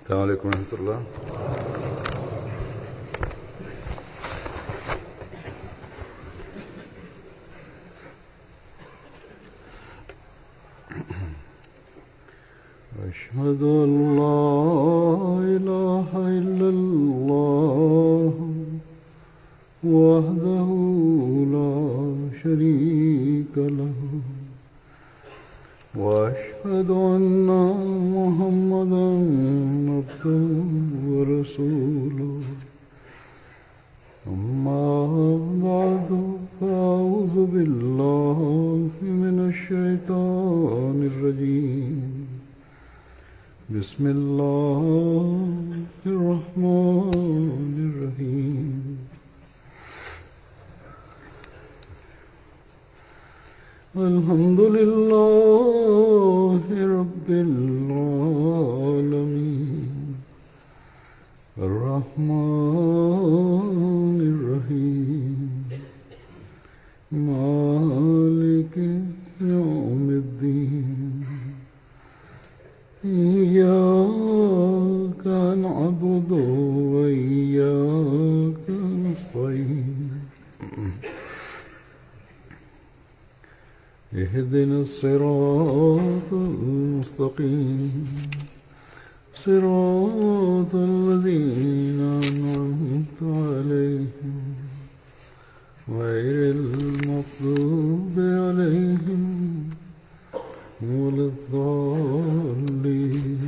السلام عليكم ورحمة الله أشهد أن لا إله إلا الله وحده لا شريك له وأشهد أن محمدا عبده ورسوله أما بعد فأعوذ بالله من الشيطان الرجيم بسم الله الرحمن الرحيم الحمد لله رب العالمين الرحمن الرحيم مالك يوم الدين إياك نعبد وإياك نستعين اهدنا الصراط المستقيم صراط الذين أنعمت عليهم غير المغضوب عليهم ولا الضالين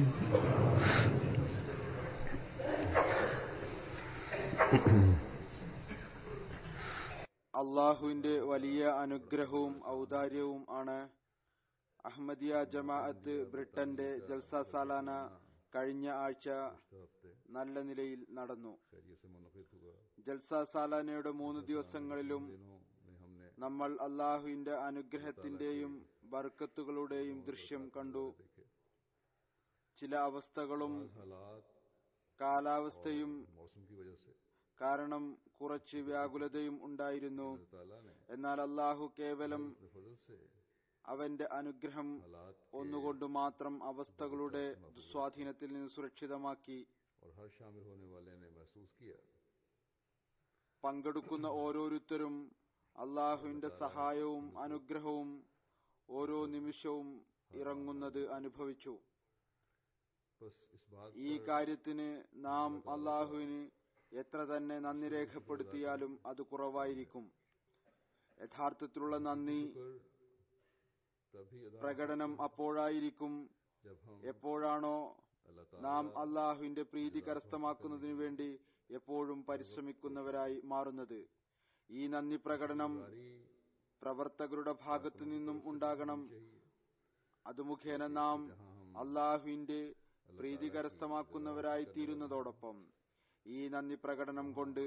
അള്ളാഹുവിന്റെ വലിയ അനുഗ്രഹവും ഔദാര്യവും ആണ് അഹമ്മദിയ ജമാഅത്ത് ബ്രിട്ടന്റെ ജൽസ സാലാന കഴിഞ്ഞ ആഴ്ച നല്ല നിലയിൽ നടന്നു ജൽസ സാലാനയുടെ മൂന്ന് ദിവസങ്ങളിലും നമ്മൾ അള്ളാഹുവിന്റെ അനുഗ്രഹത്തിന്റെയും ബർക്കത്തുകളുടെയും ദൃശ്യം കണ്ടു ചില അവസ്ഥകളും കാലാവസ്ഥയും കാരണം കുറച്ച് വ്യാകുലതയും ഉണ്ടായിരുന്നു എന്നാൽ അള്ളാഹു കേവലം അവന്റെ അനുഗ്രഹം ഒന്നുകൊണ്ട് മാത്രം അവസ്ഥകളുടെ ദുസ്വാധീനത്തിൽ നിന്ന് സുരക്ഷിതമാക്കി പങ്കെടുക്കുന്ന ഓരോരുത്തരും അള്ളാഹുവിന്റെ സഹായവും അനുഗ്രഹവും ഓരോ നിമിഷവും ഇറങ്ങുന്നത് അനുഭവിച്ചു ഈ കാര്യത്തിന് നാം അള്ളാഹുവിന് എത്ര തന്നെ നന്ദി രേഖപ്പെടുത്തിയാലും അത് കുറവായിരിക്കും യഥാർത്ഥത്തിലുള്ള നന്ദി പ്രകടനം അപ്പോഴായിരിക്കും എപ്പോഴാണോ നാം അള്ളാഹുവിന്റെ പ്രീതി കരസ്ഥമാക്കുന്നതിനു വേണ്ടി എപ്പോഴും പരിശ്രമിക്കുന്നവരായി മാറുന്നത് ഈ നന്ദി പ്രകടനം പ്രവർത്തകരുടെ ഭാഗത്തു നിന്നും ഉണ്ടാകണം അത് മുഖേന നാം അള്ളാഹുവിന്റെ പ്രീതി കരസ്ഥമാക്കുന്നവരായി തീരുന്നതോടൊപ്പം ഈ നന്ദി പ്രകടനം കൊണ്ട്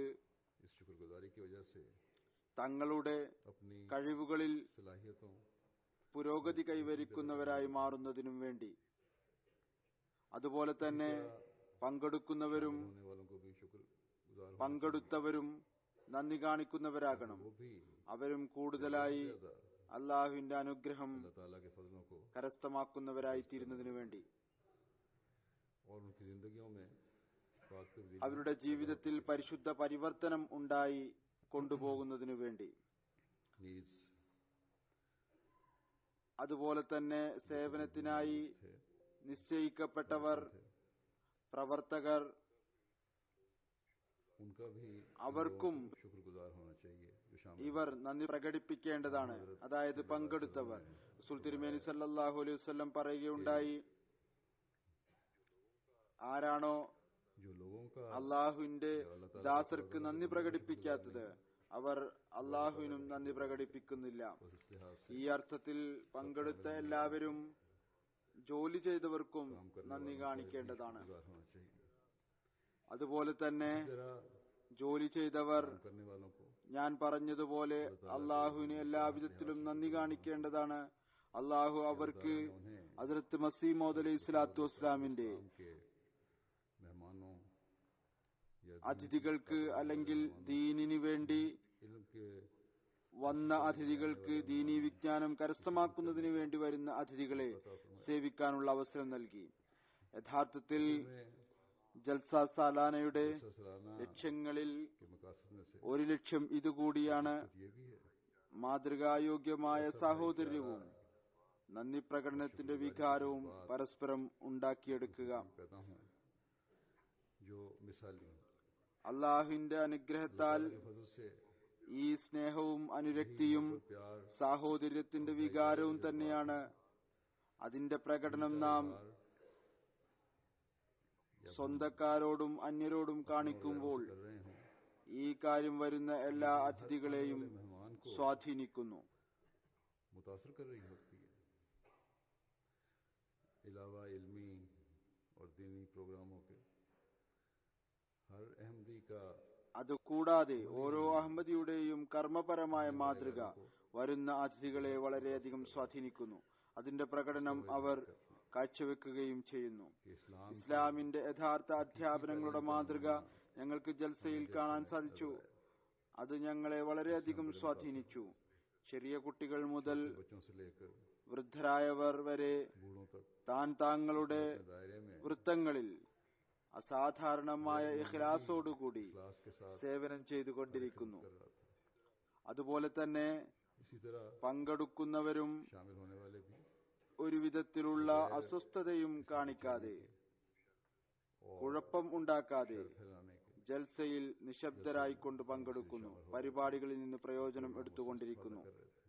തങ്ങളുടെ കഴിവുകളിൽ പുരോഗതി കൈവരിക്കുന്നവരായി മാറുന്നതിനും വേണ്ടി അതുപോലെ തന്നെ പങ്കെടുക്കുന്നവരും പങ്കെടുത്തവരും നന്ദി കാണിക്കുന്നവരാകണം അവരും കൂടുതലായി അള്ളാഹുവിന്റെ അനുഗ്രഹം കരസ്ഥമാക്കുന്നവരായി തീരുന്നതിനു വേണ്ടി അവരുടെ ജീവിതത്തിൽ പരിശുദ്ധ പരിവർത്തനം ഉണ്ടായി കൊണ്ടുപോകുന്നതിനു വേണ്ടി അതുപോലെ തന്നെ സേവനത്തിനായി നിശ്ചയിക്കപ്പെട്ടവർ പ്രവർത്തകർ അവർക്കും ഇവർ നന്ദി പ്രകടിപ്പിക്കേണ്ടതാണ് അതായത് പങ്കെടുത്തവർ റസൂൽ തിരുമേനി സല്ലാഹു അലൈഹി വസ്ലം പറയുകയുണ്ടായി ആരാണോ അള്ളാഹുവിന്റെ ദാസർക്ക് നന്ദി പ്രകടിപ്പിക്കാത്തത് അവർ അള്ളാഹുവിനും നന്ദി പ്രകടിപ്പിക്കുന്നില്ല ഈ അർത്ഥത്തിൽ പങ്കെടുത്ത എല്ലാവരും ജോലി ചെയ്തവർക്കും നന്ദി കാണിക്കേണ്ടതാണ് അതുപോലെ തന്നെ ജോലി ചെയ്തവർ ഞാൻ പറഞ്ഞതുപോലെ അള്ളാഹുവിന് എല്ലാവിധത്തിലും നന്ദി കാണിക്കേണ്ടതാണ് അള്ളാഹു അവർക്ക് അതിർത്ത് മസീമോദ് അലൈഹി സ്വലാത്തു വസ്ലാമിന്റെ അതിഥികൾക്ക് അല്ലെങ്കിൽ ദീനിന് വേണ്ടി വന്ന അതിഥികൾക്ക് ദീനീ വിജ്ഞാനം കരസ്ഥമാക്കുന്നതിന് വേണ്ടി വരുന്ന അതിഥികളെ സേവിക്കാനുള്ള അവസരം നൽകി യഥാർത്ഥത്തിൽ ജൽസ സാലാനയുടെ सलाना ലക്ഷ്യങ്ങളിൽ के मकासद में से ഒരു ലക്ഷ്യം ഇതുകൂടിയാണ് ये भी है മാതൃകായോഗ്യമായ സാഹോദര്യവും നന്ദി പ്രകടനത്തിന്റെ വികാരവും പരസ്പരം ഉണ്ടാക്കിയെടുക്കുക पैदा हों जो मिसाली हों അള്ളാഹുവിന്റെ അനുഗ്രഹത്താൽ के फजल से ഈ സ്നേഹവും അനുരക്തിയും प्यार സാഹോദര്യത്തിന്റെ വികാരവും തന്നെയാണ് അതിന്റെ പ്രകടനം നാം സ്വന്തക്കാരോടും അന്യരോടും കാണിക്കുമ്പോൾ कर रहे हों ഈ കാര്യം വരുന്ന എല്ലാ അതിഥികളെയും मेहमान को സ്വാധീനിക്കുന്നു मुतासर कर रही होती है अलावा इल्मी और दीनी प्रोग्रामों के हर अहमदी का അതുകൂടാതെ ഓരോ അഹമ്മദിയുടെയും കർമ്മപരമായ മാതൃക വരുന്ന അതിഥികളെ വളരെയധികം സ്വാധീനിക്കുന്നു അതിന്റെ പ്രകടനം അവർ കാഴ്ചവെക്കുകയും ചെയ്യുന്നു कि इस्लाम ഇസ്ലാമിന്റെ യഥാർത്ഥ അധ്യാപനങ്ങളുടെ മാതൃക ഞങ്ങൾക്ക് ജൽസയിൽ കാണാൻ സാധിച്ചു അത് ഞങ്ങളെ വളരെയധികം സ്വാധീനിച്ചു ചെറിയ കുട്ടികൾ മുതൽ बच्चों से लेकर വൃദ്ധരായവർ വരെ बूढ़ों तक താൻ താങ്കളുടെ दायरे में വൃത്തങ്ങളിൽ അസാധാരണമായ ഇഖ്ലാസോടുകൂടി क्लास के साथ സേവനം ചെയ്തുകൊണ്ടിരിക്കുന്നു कर रहा था അതുപോലെ തന്നെ इसी तरह പങ്കെടുക്കുന്നവരും शामिल होने वाले भी ഒരു വിധത്തിലുള്ള അസ്വസ്ഥതയും കാണിക്കാതെ കുഴപ്പം ഉണ്ടാക്കാതെ फैलाने के ജൽസയിൽ നിശബ്ദരായിക്കൊണ്ട് പങ്കെടുക്കുന്നു പരിപാടികളിൽ നിന്ന് പ്രയോജനം എടുത്തുകൊണ്ടിരിക്കുന്നു कर रहे थे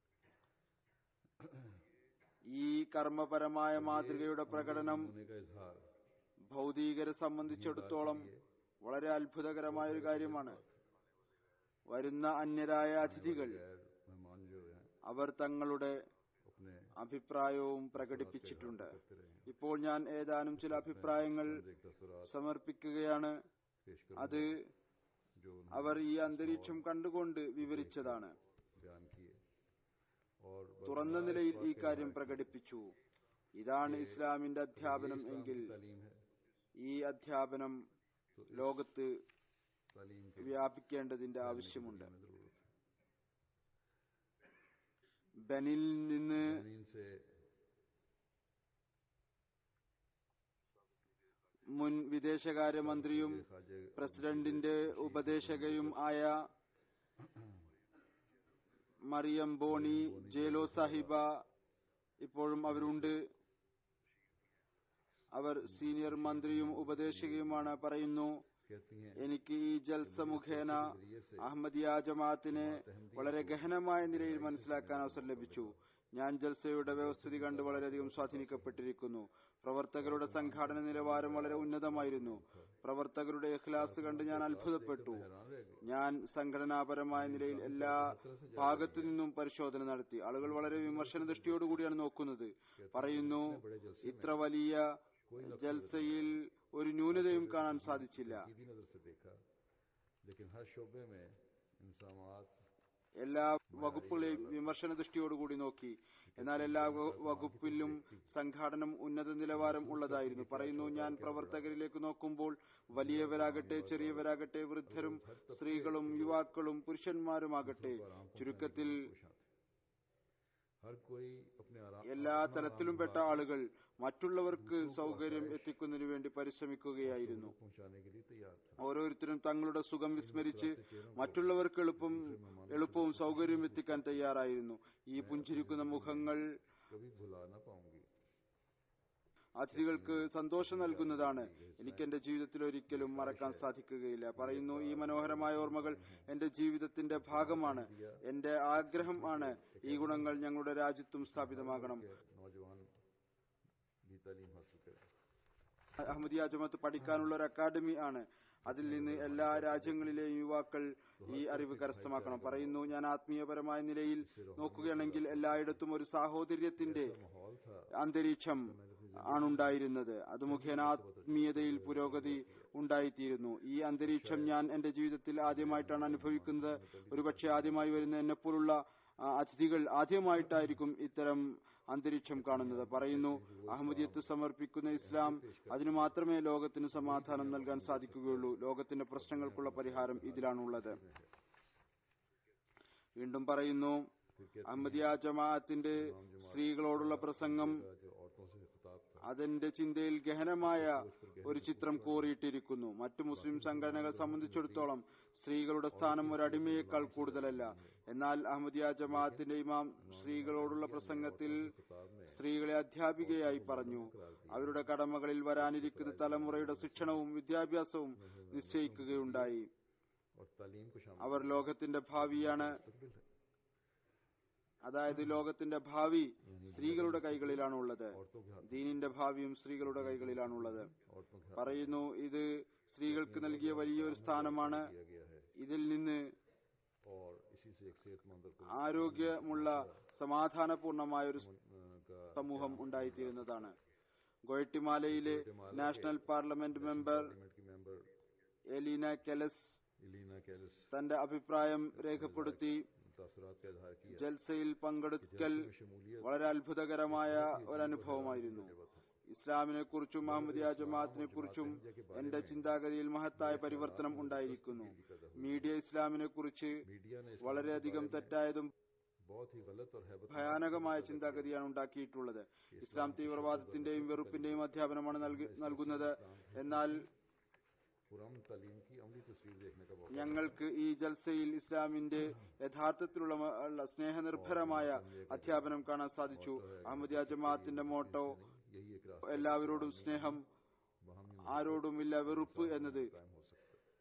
ഈ കർമ്മപരമായ മാതൃകയുടെ പ്രകടനം होने का इजहार ഭൗതികരെ സംബന്ധിച്ചിടത്തോളം വളരെ അത്ഭുതകരമായ ഒരു കാര്യമാണ് വരുന്ന അന്യരായ അതിഥികൾ गैर मेहमान जो हैं അവർ തങ്ങളുടെ अपने അഭിപ്രായവും പ്രകടിപ്പിച്ചിട്ടുണ്ട് करते रहे ഇപ്പോൾ ഞാൻ ഏതാനും ചില അഭിപ്രായങ്ങൾ एक दस्तरात സമർപ്പിക്കുകയാണ് पेश അത് कर जो उन्होंने അവർ ഈ അന്തരീക്ഷം കണ്ടുകൊണ്ട് വിവരിച്ചതാണ് बयान किए और തുറന്ന നിലയിൽ ഈ കാര്യം പ്രകടിപ്പിച്ചു ഇതാണ് ഇസ്ലാമിന്റെ അധ്യാപനം എങ്കിൽ तालीम है ഈ അധ്യാപനം ലോകത്ത് तालीम के വ്യാപിക്കേണ്ടതിന്റെ ആവശ്യമുണ്ട് में जरूरत है ബനിൽ നിന്ന് बेनिन से മുൻ വിദേശകാര്യമന്ത്രിയും खाजे പ്രസിഡന്റിന്റെ ഉപദേശകയും ആയ മറിയം ബോണി ജേലോ സാഹിബ ഇപ്പോഴും അവരുണ്ട് അവർ സീനിയർ മന്ത്രിയും ഉപദേശകയുമാണ് പറയുന്നു कहती हैं എനിക്ക് ഈ ജൽസ മുഖേന അഹമ്മദിയ ജമാഅത്തിനെ വളരെ ഗഹനമായ നിലയിൽ മനസ്സിലാക്കാൻ അവസരം ലഭിച്ചു ഞാൻ ജൽസയുടെ വ്യവസ്ഥിതി കണ്ട് വളരെയധികം സ്വാധീനിക്കപ്പെട്ടിരിക്കുന്നു പ്രവർത്തകരുടെ സംഘാടന നിലവാരം വളരെ ഉന്നതമായിരുന്നു പ്രവർത്തകരുടെ ഇഖ്ലാസ് കണ്ട് ഞാൻ അത്ഭുതപ്പെട്ടു हैरान रह गए ഞാൻ സംഘടനാപരമായ നിലയിൽ എല്ലാ ഭാഗത്തു നിന്നും പരിശോധന നടത്തി ആളുകൾ വളരെ വിമർശന ദൃഷ്ടിയോടുകൂടിയാണ് നോക്കുന്നത് പറയുന്നു ഇത്ര വലിയ ജൽസയിൽ ഒരു ന്യൂനതയും കാണാൻ സാധിച്ചില്ല सीधी नजर से देखा लेकिन हर शोबे में इंसामात എല്ലാ വകുപ്പുകളെയും വിമർശന ദൃഷ്ടിയോടുകൂടി നോക്കി എന്നാൽ എല്ലാ വ- വകുപ്പിലും സംഘാടനം ഉന്നത നിലവാരം ഉള്ളതായിരുന്നു പറയുന്നു ഞാൻ പ്രവർത്തകരിലേക്ക് നോക്കുമ്പോൾ വലിയവരാകട്ടെ ചെറിയവരാകട്ടെ വൃദ്ധരും സ്ത്രീകളും യുവാക്കളും പുരുഷന്മാരുമാകട്ടെ ചുരുക്കത്തിൽ हर कोई अपने आराम എല്ലാ തലത്തിലും പെട്ട ആളുകൾ മറ്റുള്ളവർക്ക് സൗകര്യം എത്തിക്കുന്നതിനു വേണ്ടി പരിശ്രമിക്കുകയായിരുന്നു पहुंचाने के लिए तैयार था ഓരോരുത്തരും തങ്ങളുടെ സുഖം വിസ്മരിച്ച് മറ്റുള്ളവർക്ക് എളുപ്പം എളുപ്പവും സൗകര്യവും എത്തിക്കാൻ തയ്യാറായിരുന്നു ഈ പുഞ്ചിരിക്കുന്ന മുഖങ്ങൾ कभी भुला ना पाऊंगी അതിഥികൾക്ക് സന്തോഷം നൽകുന്നതാണ് എനിക്ക് എന്റെ ജീവിതത്തിൽ ഒരിക്കലും മറക്കാൻ സാധിക്കുകയില്ല പറയുന്നു ഈ മനോഹരമായ ഓർമ്മകൾ എന്റെ ജീവിതത്തിന്റെ ഭാഗമാണ് എന്റെ ആഗ്രഹം ആണ് ഈ ഗുണങ്ങൾ ഞങ്ങളുടെ രാജ്യത്തും സ്ഥാപിതമാകണം कि नौजवान भी तालीम हासिल करें അഹമ്മദിയ ജമാത്ത് പഠിക്കാനുള്ള ഒരു അക്കാദമി ആണ് അതിൽ നിന്ന് എല്ലാ രാജ്യങ്ങളിലെയും യുവാക്കൾ ഈ അറിവ് കരസ്ഥമാക്കണം പറയുന്നു ഞാൻ ആത്മീയപരമായ നിലയിൽ നോക്കുകയാണെങ്കിൽ എല്ലായിടത്തും ഒരു സാഹോദര്യത്തിന്റെ माहौल था അന്തരീക്ഷം ആണുണ്ടായിരുന്നത് അത് മുഖേന ആത്മീയതയിൽ പുരോഗതി ഉണ്ടായിത്തീരുന്നു ഈ അന്തരീക്ഷം ഞാൻ എന്റെ ജീവിതത്തിൽ ആദ്യമായിട്ടാണ് അനുഭവിക്കുന്നത് ഒരുപക്ഷെ ആദ്യമായി വരുന്ന എന്നെപ്പോലുള്ള ആ, അതിഥികൾ ആദ്യമായിട്ടായിരിക്കും ഇത്തരം അന്തരീക്ഷം കാണുന്നത് പറയുന്നു അഹമ്മദിയത്ത് സമർപ്പിക്കുന്ന ഇസ്ലാം അതിനു മാത്രമേ ലോകത്തിന് സമാധാനം നൽകാൻ സാധിക്കുകയുള്ളൂ ലോകത്തിന്റെ പ്രശ്നങ്ങൾക്കുള്ള പരിഹാരം ഇതിലാണുള്ളത് വീണ്ടും പറയുന്നു അഹമ്മദിയ ജമാഅത്തിന്റെ സ്ത്രീകളോടുള്ള പ്രസംഗം का जो औरतों से खिताब था അതിന്റെ ചിന്തയിൽ ഗഹനമായ ഒരു ചിത്രം കോറിയിട്ടിരിക്കുന്നു മറ്റു മുസ്ലിം സംഘടനകൾ സംബന്ധിച്ചിടത്തോളം സ്ത്രീകളുടെ സ്ഥാനം ഒരു അടിമയേക്കാൾ കൂടുതലല്ല എന്നാൽ അഹമ്മദിയ ജമാഅത്തിന്റെ ഇമാം സ്ത്രീകളോടുള്ള പ്രസംഗത്തിൽ സ്ത്രീകളെ അധ്യാപികയായി പറഞ്ഞു അവരുടെ കടമകളിൽ വരാനിരിക്കുന്ന തലമുറയുടെ ശിക്ഷണവും വിദ്യാഭ്യാസവും നിശ്ചയിക്കുകയുണ്ടായി और तालीम को शामिल അവർ ലോകത്തിന്റെ ഭാവിയാണ് मुस्तकबिल है അതായത് ലോകത്തിന്റെ ഭാവി സ്ത്രീകളുടെ കൈകളിലാണ് ഉള്ളത് औरतों के हाथ ദീനിന്റെ ഭാവിയും സ്ത്രീകളുടെ കൈകളിലാണുള്ളത് औरतों के हाथ പറയുന്നു ഇത് സ്ത്രീകൾക്ക് നൽകിയ വലിയൊരു സ്ഥാനമാണ് किया गया है ഇതിൽ നിന്ന് और इसी से एक सेहतमंद और ആരോഗ്യമുള്ള സമാധാനപൂർണമായ ഒരു पुरअमन, का സമൂഹം ഉണ്ടായിത്തീരുന്നതാണ് ഗോയട്ടിമാലയിലെ നാഷണൽ പാർലമെന്റ് മെമ്പർ पार्लियामेंट की मेंबर എലീന കെലസ് इलीना कैलिस തന്റെ അഭിപ്രായം രേഖപ്പെടുത്തി तासरात का इजहार किया ജൽസയിൽ പങ്കെടുക്കൽ में शमूलियत വളരെ അത്ഭുതകരമായ ഒരനുഭവമായിരുന്നു ഇസ്ലാമിനെ കുറിച്ചും അഹമ്മദിയ ജമാഅത്തിനെ കുറിച്ചും എന്റെ ചിന്താഗതിയിൽ മഹത്തായ പരിവർത്തനം ഉണ്ടായിരിക്കുന്നു മീഡിയ ഇസ്ലാമിനെ കുറിച്ച് मीडिया ने इस വളരെയധികം തെറ്റായതും बहुत ही गलत और हैबत ഭയാനകമായ ചിന്താഗതിയാണ് ഉണ്ടാക്കിയിട്ടുള്ളത് ഇസ്ലാം തീവ്രവാദത്തിന്റെയും വെറുപ്പിന്റെയും അധ്യാപനമാണ് നൽകി- നൽകുന്നത് എന്നാൽ पुरम तालीम की अमली तस्वीर देखने का मौका ഞങ്ങൾക്ക് ഈ ജൽസയിൽ ഇസ്ലാമിന്റെ യഥാർത്ഥത്തിലുള്ള മ- ഉള്ള സ്നേഹനിർഭരമായ അധ്യാപനം കാണാൻ സാധിച്ചു അഹമ്മദിയ ജമാഅത്തിന്റെ മോട്ടോ यही एक रास्ता എല്ലാവരോടും സ്നേഹം बाहमी ആരോടുമില്ല വെറുപ്പ് എന്നത് कायम हो सकता है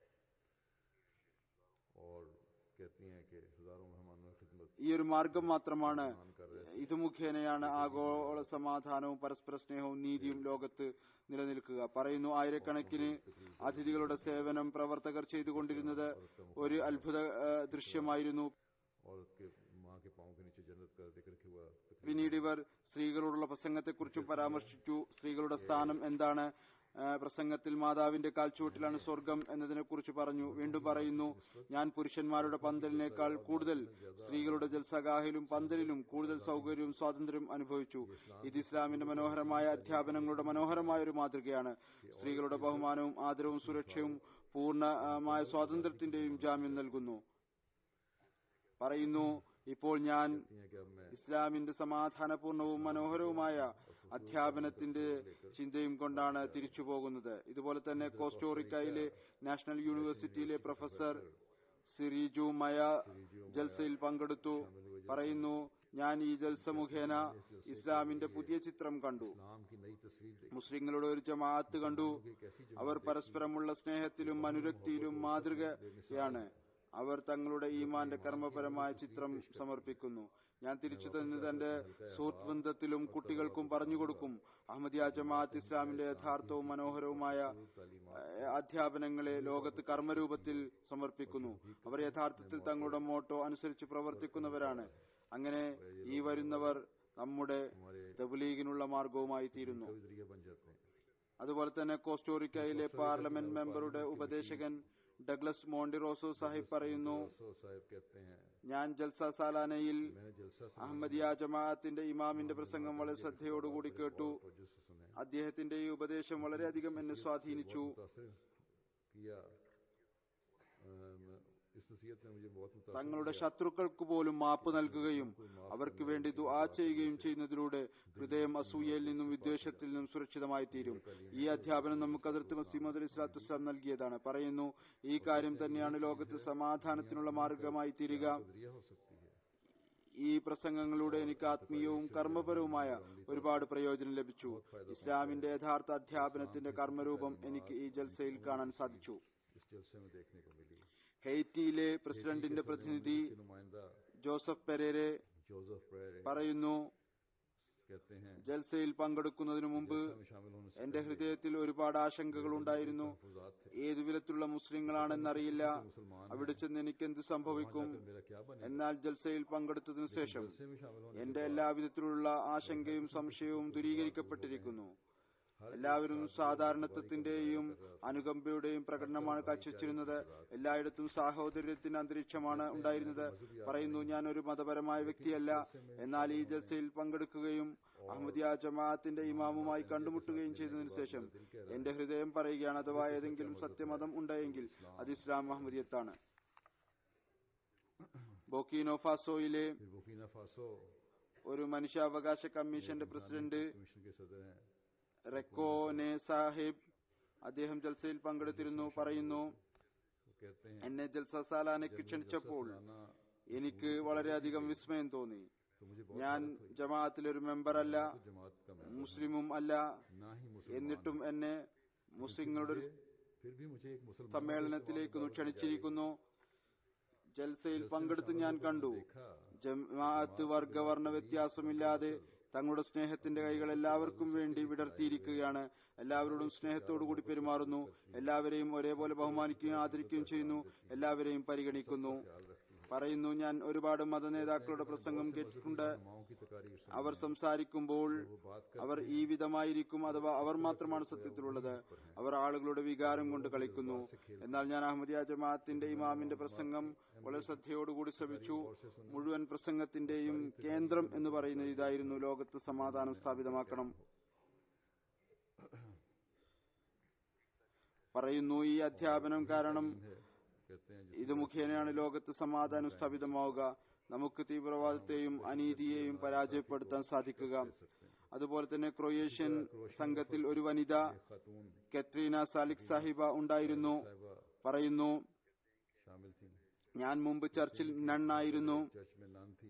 और कहती हैं कि हजारों मेहमानों की खिदमत ഈ ഒരു മാർഗം മാത്രമാണ് कर रहे ഇത് മുഖേനയാണ് ആഗോള സമാധാനവും പരസ്പര സ്നേഹവും നീതിയും ലോകത്ത് നിലനിൽക്കുക പറയുന്നു ആയിരക്കണക്കിന് അതിഥികളുടെ സേവനം പ്രവർത്തകർ ചെയ്തുകൊണ്ടിരുന്നത് ഒരു അത്ഭുത ആ, ദൃശ്യമായിരുന്നു औरत के माँ के पाँव के नीचे जन्नत का जिक्र हुआ तकरीबन പിന്നീട് ഇവർ സ്ത്രീകളോടുള്ള പ്രസംഗത്തെക്കുറിച്ചും പരാമർശിച്ചു സ്ത്രീകളുടെ സ്ഥാനം എന്താണ് ആ, പ്രസംഗത്തിൽ മാതാവിന്റെ കാൽച്ചുവട്ടിലാണ് സ്വർഗം എന്നതിനെക്കുറിച്ച് പറഞ്ഞു വീണ്ടും പറയുന്നു ഞാൻ പുരുഷന്മാരുടെ പന്തലിനേക്കാൾ കൂടുതൽ സ്ത്രീകളുടെ ജൽസഗാഹിലും പന്തലിലും കൂടുതൽ സൗകര്യവും സ്വാതന്ത്ര്യവും അനുഭവിച്ചു ഇത് ഇസ്ലാമിന്റെ മനോഹരമായ അധ്യാപനങ്ങളുടെ മനോഹരമായ ഒരു മാതൃകയാണ് സ്ത്രീകളുടെ ബഹുമാനവും ആദരവും സുരക്ഷയും പൂർണ്ണമായ സ്വാതന്ത്ര്യത്തിന്റെയും ജാമ്യം നൽകുന്നു പറയുന്നു ഇപ്പോൾ ഞാൻ कहती हैं कि अब मैं ഇസ്ലാമിന്റെ സമാധാനപൂർണവും മനോഹരവുമായ അധ്യാപനത്തിന്റെ ചിന്തയും കൊണ്ടാണ് തിരിച്ചു പോകുന്നത് ഇതുപോലെ തന്നെ കോസ്റ്റോറിക്കയിലെ നാഷണൽ യൂണിവേഴ്സിറ്റിയിലെ പ്രൊഫസർ സിറിജു മയ ജൽസയിൽ പങ്കെടുത്തു പറയുന്നു ഞാൻ ഈ ജൽസ മുഖേന ഇസ്ലാമിന്റെ പുതിയ ചിത്രം കണ്ടു नाम की नई तस्वीर देखी മുസ്ലിങ്ങളുടെ ഒരു ജമാഅത്ത് കണ്ടു एक ऐसी അവർ പരസ്പരമുള്ള സ്നേഹത്തിലും അനുരക്തിയിലും മാതൃകയാണ് അവർ തങ്ങളുടെ ഈമാന്റെ കർമ്മപരമായ ചിത്രം സമർപ്പിക്കുന്നു ഞാൻ തിരിച്ചു തന്നത് എന്റെ സുഹൃത്ത് ബന്ധത്തിലും കുട്ടികൾക്കും പറഞ്ഞുകൊടുക്കും അഹമ്മദിയ ജമാഅത്ത് ഇസ്ലാമിന്റെ യഥാർത്ഥവും മനോഹരവുമായ ഏഹ്, അധ്യാപനങ്ങളെ ലോകത്ത് കർമ്മരൂപത്തിൽ സമർപ്പിക്കുന്നു അവർ യഥാർത്ഥത്തിൽ തങ്ങളുടെ മോട്ടോ അനുസരിച്ച് പ്രവർത്തിക്കുന്നവരാണ് അങ്ങനെ ഈ വരുന്നവർ നമ്മുടെ തബ്ലീഗിനുള്ള മാർഗവുമായി തീരുന്നു कवि जरिया बन जाते हैं അതുപോലെ തന്നെ കോസ്റ്റോറിക്കയിലെ പാർലമെന്റ് മെമ്പറുടെ ഉപദേശകൻ ഡഗ്ലസ് മോണ്ടിറോസോ സാഹിബ് പറയുന്നു सो साहब कहते हैं ഞാൻ ജൽസ സാലാനയിൽ मैंने जलसा से അഹമ്മദിയ ജമാഅത്തിന്റെ ഇമാമിന്റെ പ്രസംഗം വളരെ ശ്രദ്ധയോടുകൂടി കേട്ടു तवज्जो से सुने അദ്ദേഹത്തിന്റെ ഈ ഉപദേശം വളരെയധികം എന്നെ സ്വാധീനിച്ചു मुतासर किया अम, इस नसीहत ने मुझे बहुत मुतासर തങ്ങളുടെ ശത്രുക്കൾക്ക് പോലും മാപ്പ് നൽകുകയും അവർക്ക് വേണ്ടി ദുആ ചെയ്യുകയും ചെയ്യുന്നതിലൂടെ ഹൃദയം അസൂയയിൽ നിന്നും വിദ്വേഷത്തിൽ നിന്നും സുരക്ഷിതമായി തീരും ഈ അധ്യാപനം നമുക്ക് അതിർത്ത് മസീമദ് അലി സ്വലാത്തു വസ്സലാം നൽകിയതാണ് പറയുന്നു ഈ കാര്യം തന്നെയാണ് ലോകത്ത് സമാധാനത്തിനുള്ള മാർഗമായി തീരുക जरिया हो सकती है ഈ പ്രസംഗങ്ങളിലൂടെ എനിക്ക് ആത്മീയവും കർമ്മപരവുമായ ഒരുപാട് പ്രയോജനം ലഭിച്ചു ഇസ്ലാമിന്റെ യഥാർത്ഥ അധ്യാപനത്തിന്റെ കർമ്മരൂപം എനിക്ക് ഈ ജൽസയിൽ കാണാൻ സാധിച്ചു इस जलसे में देखने को मिली ഹെയ്റ്റിയിലെ പ്രസിഡന്റിന്റെ പ്രതിനിധി के नुमाइंदा ജോസഫ് പെരേരെ जोसेफ प्रेरे പറയുന്നു कहते हैं ജൽസയിൽ പങ്കെടുക്കുന്നതിനു മുമ്പ് में शामिल होने से എന്റെ ഹൃദയത്തിൽ ഒരുപാട് ആശങ്കകൾ ഉണ്ടായിരുന്നു मफूजात थे ഏതു വിധത്തിലുള്ള മുസ്ലിങ്ങളാണെന്നറിയില്ല അവിടെ ചെന്ന് എനിക്ക് എന്ത് സംഭവിക്കും मेरा क्या बने എന്നാൽ ജൽസയിൽ പങ്കെടുത്തതിനു ശേഷം जलसे में शामिल होने എന്റെ എല്ലാവിധത്തിലുള്ള ആശങ്കയും സംശയവും ദൂരീകരിക്കപ്പെട്ടിരിക്കുന്നു എല്ലാവരും സാധാരണത്വത്തിന്റെയും അനുകമ്പയുടെയും പ്രകടനമാണ് കാഴ്ചവെച്ചിരുന്നത് എല്ലായിടത്തും സാഹോദര്യത്തിന്റെ അന്തരീക്ഷമാണ് ഉണ്ടായിരുന്നത് പറയുന്നു ഞാൻ ഒരു മതപരമായ വ്യക്തിയല്ല എന്നാൽ ഈ ജൽസയിൽ പങ്കെടുക്കുകയും അഹമ്മദിയ ജമാഅത്തിന്റെ ഇമാമുമായി കണ്ടുമുട്ടുകയും ചെയ്തതിനു ശേഷം എന്റെ ഹൃദയം പറയുകയാണ് അഥവാ ഏതെങ്കിലും സത്യമതം ഉണ്ടെങ്കിൽ അത് ഇസ്ലാം അഹമ്മദിയത്താണ് ബോക്കിനോ ഫാസോയിലെ फिर बुकीना फासो ഒരു മനുഷ്യാവകാശ കമ്മീഷന്റെ പ്രസിഡന്റ് कमीशन के सदर हैं റെക്കോനെ സാഹിബ് അദ്ദേഹം ജൽസയിൽ പങ്കെടുത്തിരുന്നു പറയുന്നു वो कहते हैं എന്നെ ജൽസ സാലാനയ്ക്ക് ക്ഷണിച്ചപ്പോൾ सालाना എനിക്ക് വളരെയധികം വിസ്മയം തോന്നി तो मुझे बहुत ഞാൻ ജമാഅത്തിലൊരു മെമ്പർ അല്ല जमात का मैं മുസ്ലിമും അല്ല ना ही मुसलमान എന്നിട്ടും എന്നെ മുസ്ലിങ്ങളുടെ ഒരു फिर भी मुझे एक मुसलमान സമ്മേളനത്തിലേക്ക് ക്ഷണിച്ചിരിക്കുന്നു ജൽസയിൽ പങ്കെടുത്ത് ഞാൻ കണ്ടു देखा ജമാഅത്ത് വർഗവർണ്ണ വ്യത്യാസമില്ലാതെ തങ്ങളുടെ സ്നേഹത്തിന്റെ കൈകൾ എല്ലാവർക്കും വേണ്ടി വിടർത്തിയിരിക്കുകയാണ് എല്ലാവരോടും സ്നേഹത്തോടു കൂടി പെരുമാറുന്നു എല്ലാവരെയും ഒരേപോലെ ബഹുമാനിക്കുകയും ആദരിക്കുകയും ചെയ്യുന്നു എല്ലാവരെയും പരിഗണിക്കുന്നു പറയുന്നു ഞാൻ ഒരുപാട് മതനേതാക്കളുടെ പ്രസംഗം കേട്ടിട്ടുണ്ട് माओ की तकारीर से അവർ സംസാരിക്കുമ്പോൾ वो बात कर അവർ ഈ വിധമായിരിക്കും അഥവാ അവർ മാത്രമാണ് സത്യത്തിലുള്ളത് അവർ ആളുകളുടെ വികാരം കൊണ്ട് കളിക്കുന്നു എന്നാൽ ഞാൻ അഹമ്മദിയ ജമാഅത്തിന്റെ ഇമാമിന്റെ പ്രസംഗം വളരെ ശ്രദ്ധയോടുകൂടി ശ്രമിച്ചു മുഴുവൻ പ്രസംഗത്തിന്റെയും കേന്ദ്രം എന്ന് പറയുന്നത് ഇതായിരുന്നു ലോകത്ത് സമാധാനം സ്ഥാപിതമാക്കണം പറയുന്നു ഈ അധ്യാപനം കാരണം है कहते हैं ഇത് മുഖേനയാണ് ലോകത്ത് സമാധാനം സ്ഥാപിതമാവുക നമുക്ക് തീവ്രവാദത്തെയും അനീതിയെയും പരാജയപ്പെടുത്താൻ സാധിക്കുക അതുപോലെ തന്നെ ക്രൊയേഷ്യൻ സംഘത്തിൽ ഒരു വനിത खातून കത്രീന സാലിക് സാഹിബ ഉണ്ടായിരുന്നു साहिबा പറയുന്നു शामिल थी ഞാൻ മുമ്പ് ചർച്ചിൽ നണ്ണായിരുന്നു चर्च में नान थी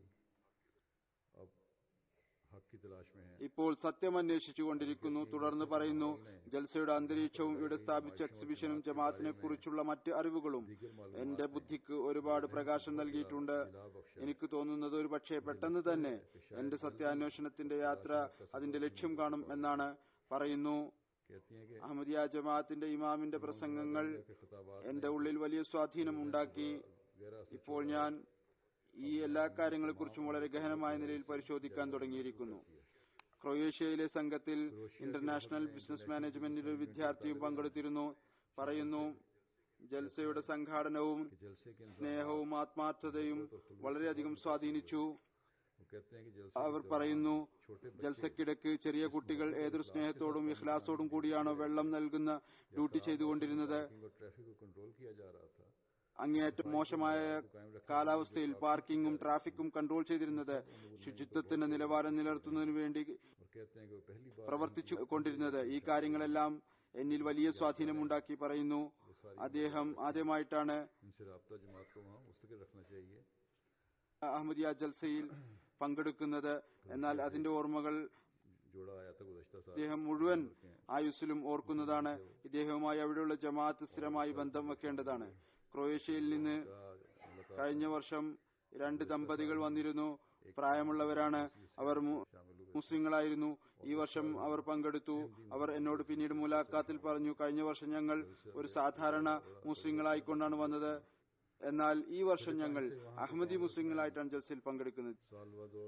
अब हक की तलाश में है ഇപ്പോൾ സത്യം അന്വേഷിച്ചുകൊണ്ടിരിക്കുന്നു തുടർന്ന് പറയുന്നു ജൽസയുടെ അന്തരീക്ഷവും ഇവിടെ സ്ഥാപിച്ച എക്സിബിഷനും ജമാഅത്തിനെ കുറിച്ചുള്ള മറ്റ് അറിവുകളും എന്റെ ബുദ്ധിക്ക് ഒരുപാട് പ്രകാശം നൽകിയിട്ടുണ്ട് എനിക്ക് തോന്നുന്നത് ഒരു പക്ഷേ പെട്ടെന്ന് തന്നെ എന്റെ സത്യാന്വേഷണത്തിന്റെ യാത്ര അതിന്റെ ലക്ഷ്യം കാണും എന്നാണ് പറയുന്നു कहती हैं कि അഹമ്മദിയ ജമാഅത്തിന്റെ ഇമാമിന്റെ പ്രസംഗങ്ങൾ के खिताबात എന്റെ ഉള്ളിൽ വലിയ സ്വാധീനം ഉണ്ടാക്കി गहरा असर ഇപ്പോൾ ഞാൻ ഈ എല്ലാ കാര്യങ്ങളെക്കുറിച്ചും വളരെ ഗഹനമായ നിലയിൽ പരിശോധിക്കാൻ തുടങ്ങിയിരിക്കുന്നു ക്രൊയേഷ്യയിലെ സംഘത്തിൽ ഇന്റർനാഷണൽ ബിസിനസ് മാനേജ്മെന്റിന്റെ ഒരു വിദ്യാർത്ഥിയും പങ്കെടുത്തിരുന്നു പറയുന്നു ജൽസയുടെ സംഘാടനവും जलसे के സ്നേഹവും ആത്മാർത്ഥതയും വളരെയധികം സ്വാധീനിച്ചു वो कहते हैं कि जलसे അവർ പറയുന്നു ജൽസക്കിടക്ക് ചെറിയ കുട്ടികൾ ഏതൊരു സ്നേഹത്തോടും ഇഖ്ലാസോടും കൂടിയാണോ വെള്ളം നൽകുന്ന ഡ്യൂട്ടി ചെയ്തുകൊണ്ടിരുന്നത് को ट्रैफिक को कंट्रोल किया जा रहा था അങ്ങേയറ്റം മോശമായ കാലാവസ്ഥയിൽ പാർക്കിങ്ങും ട്രാഫിക്കും കൺട്രോൾ ചെയ്തിരുന്നത് ശുചിത്വത്തിന്റെ നിലവാരം നിലനിർത്തുന്നതിനു വേണ്ടി और कहते हैं कि वो पहली बार പ്രവർത്തിച്ചു കൊണ്ടിരുന്നത് ഈ കാര്യങ്ങളെല്ലാം എന്നിൽ വലിയ സ്വാധീനമുണ്ടാക്കി പറയുന്നു അദ്ദേഹം ആദ്യമായിട്ടാണ് इनसे रबता जमात को वहाँ मुस्तकिल रखना चाहिए അഹമ്മദിയ ജൽസയിൽ പങ്കെടുക്കുന്നത് എന്നാൽ അതിന്റെ ഓർമ്മകൾ जोड़ा आया था गुजश्ता साल അദ്ദേഹം മുഴുവൻ ആയുസ്സിലും ഓർക്കുന്നതാണ് ഇദ്ദേഹവുമായി അവിടെയുള്ള ജമാഅത്ത് സ്ഥിരമായി ബന്ധം വെക്കേണ്ടതാണ് ക്രൊയേഷ്യയിൽ നിന്ന് मुलाकात കഴിഞ്ഞ വർഷം രണ്ട് ദമ്പതികൾ വന്നിരുന്നു പ്രായമുള്ളവരാണ് അവർ മു- മുസ്ലിങ്ങളായിരുന്നു ഈ വർഷം അവർ പങ്കെടുത്തു അവർ എന്നോട് പിന്നീട് മുലാഖാത്തിൽ പറഞ്ഞു കഴിഞ്ഞ വർഷം ഞങ്ങൾ ഒരു സാധാരണ മുസ്ലിങ്ങളായിക്കൊണ്ടാണ് വന്നത് എന്നാൽ ഈ വർഷം ഞങ്ങൾ അഹമ്മദി മുസ്ലിങ്ങളായിട്ടാണ് ജൽസയിൽ പങ്കെടുക്കുന്നത് सालवादोर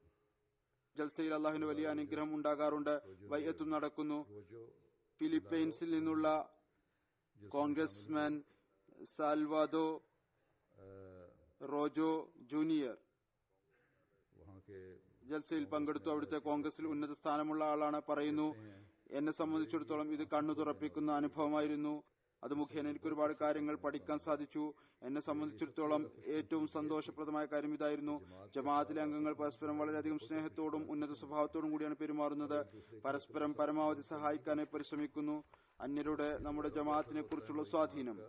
ജൽസയിൽ അള്ളാഹുവിന്റെ വലിയ അനുഗ്രഹം ഉണ്ടാകാറുണ്ട് വൈയത്തും നടക്കുന്നു रोजो ഫിലിപ്പൈൻസിൽ നിന്നുള്ള കോൺഗ്രസ്മാൻ സാൽവാദോ अ, റോജോ ജൂനിയർ वहाँ के ജൽസയിൽ പങ്കെടുത്തു അവിടുത്തെ കോൺഗ്രസിൽ ഉന്നത സ്ഥാനമുള്ള ആളാണ് പറയുന്നു എന്നെ സംബന്ധിച്ചിടത്തോളം ഇത് കണ്ണു തുറപ്പിക്കുന്ന അനുഭവമായിരുന്നു അത് മുഖേന എനിക്ക് ഒരുപാട് കാര്യങ്ങൾ പഠിക്കാൻ സാധിച്ചു എന്നെ സംബന്ധിച്ചിടത്തോളം ഏറ്റവും സന്തോഷപ്രദമായ കാര്യം ഇതായിരുന്നു ജമാഅത്തിലെ അംഗങ്ങൾ പരസ്പരം വളരെയധികം സ്നേഹത്തോടും ഉന്നത സ്വഭാവത്തോടും കൂടിയാണ് പെരുമാറുന്നത് പരസ്പരം പരമാവധി സഹായിക്കാനായി പരിശ്രമിക്കുന്നു അന്യരുടെ നമ്മുടെ ജമാഅത്തിനെ കുറിച്ചുള്ള സ്വാധീനം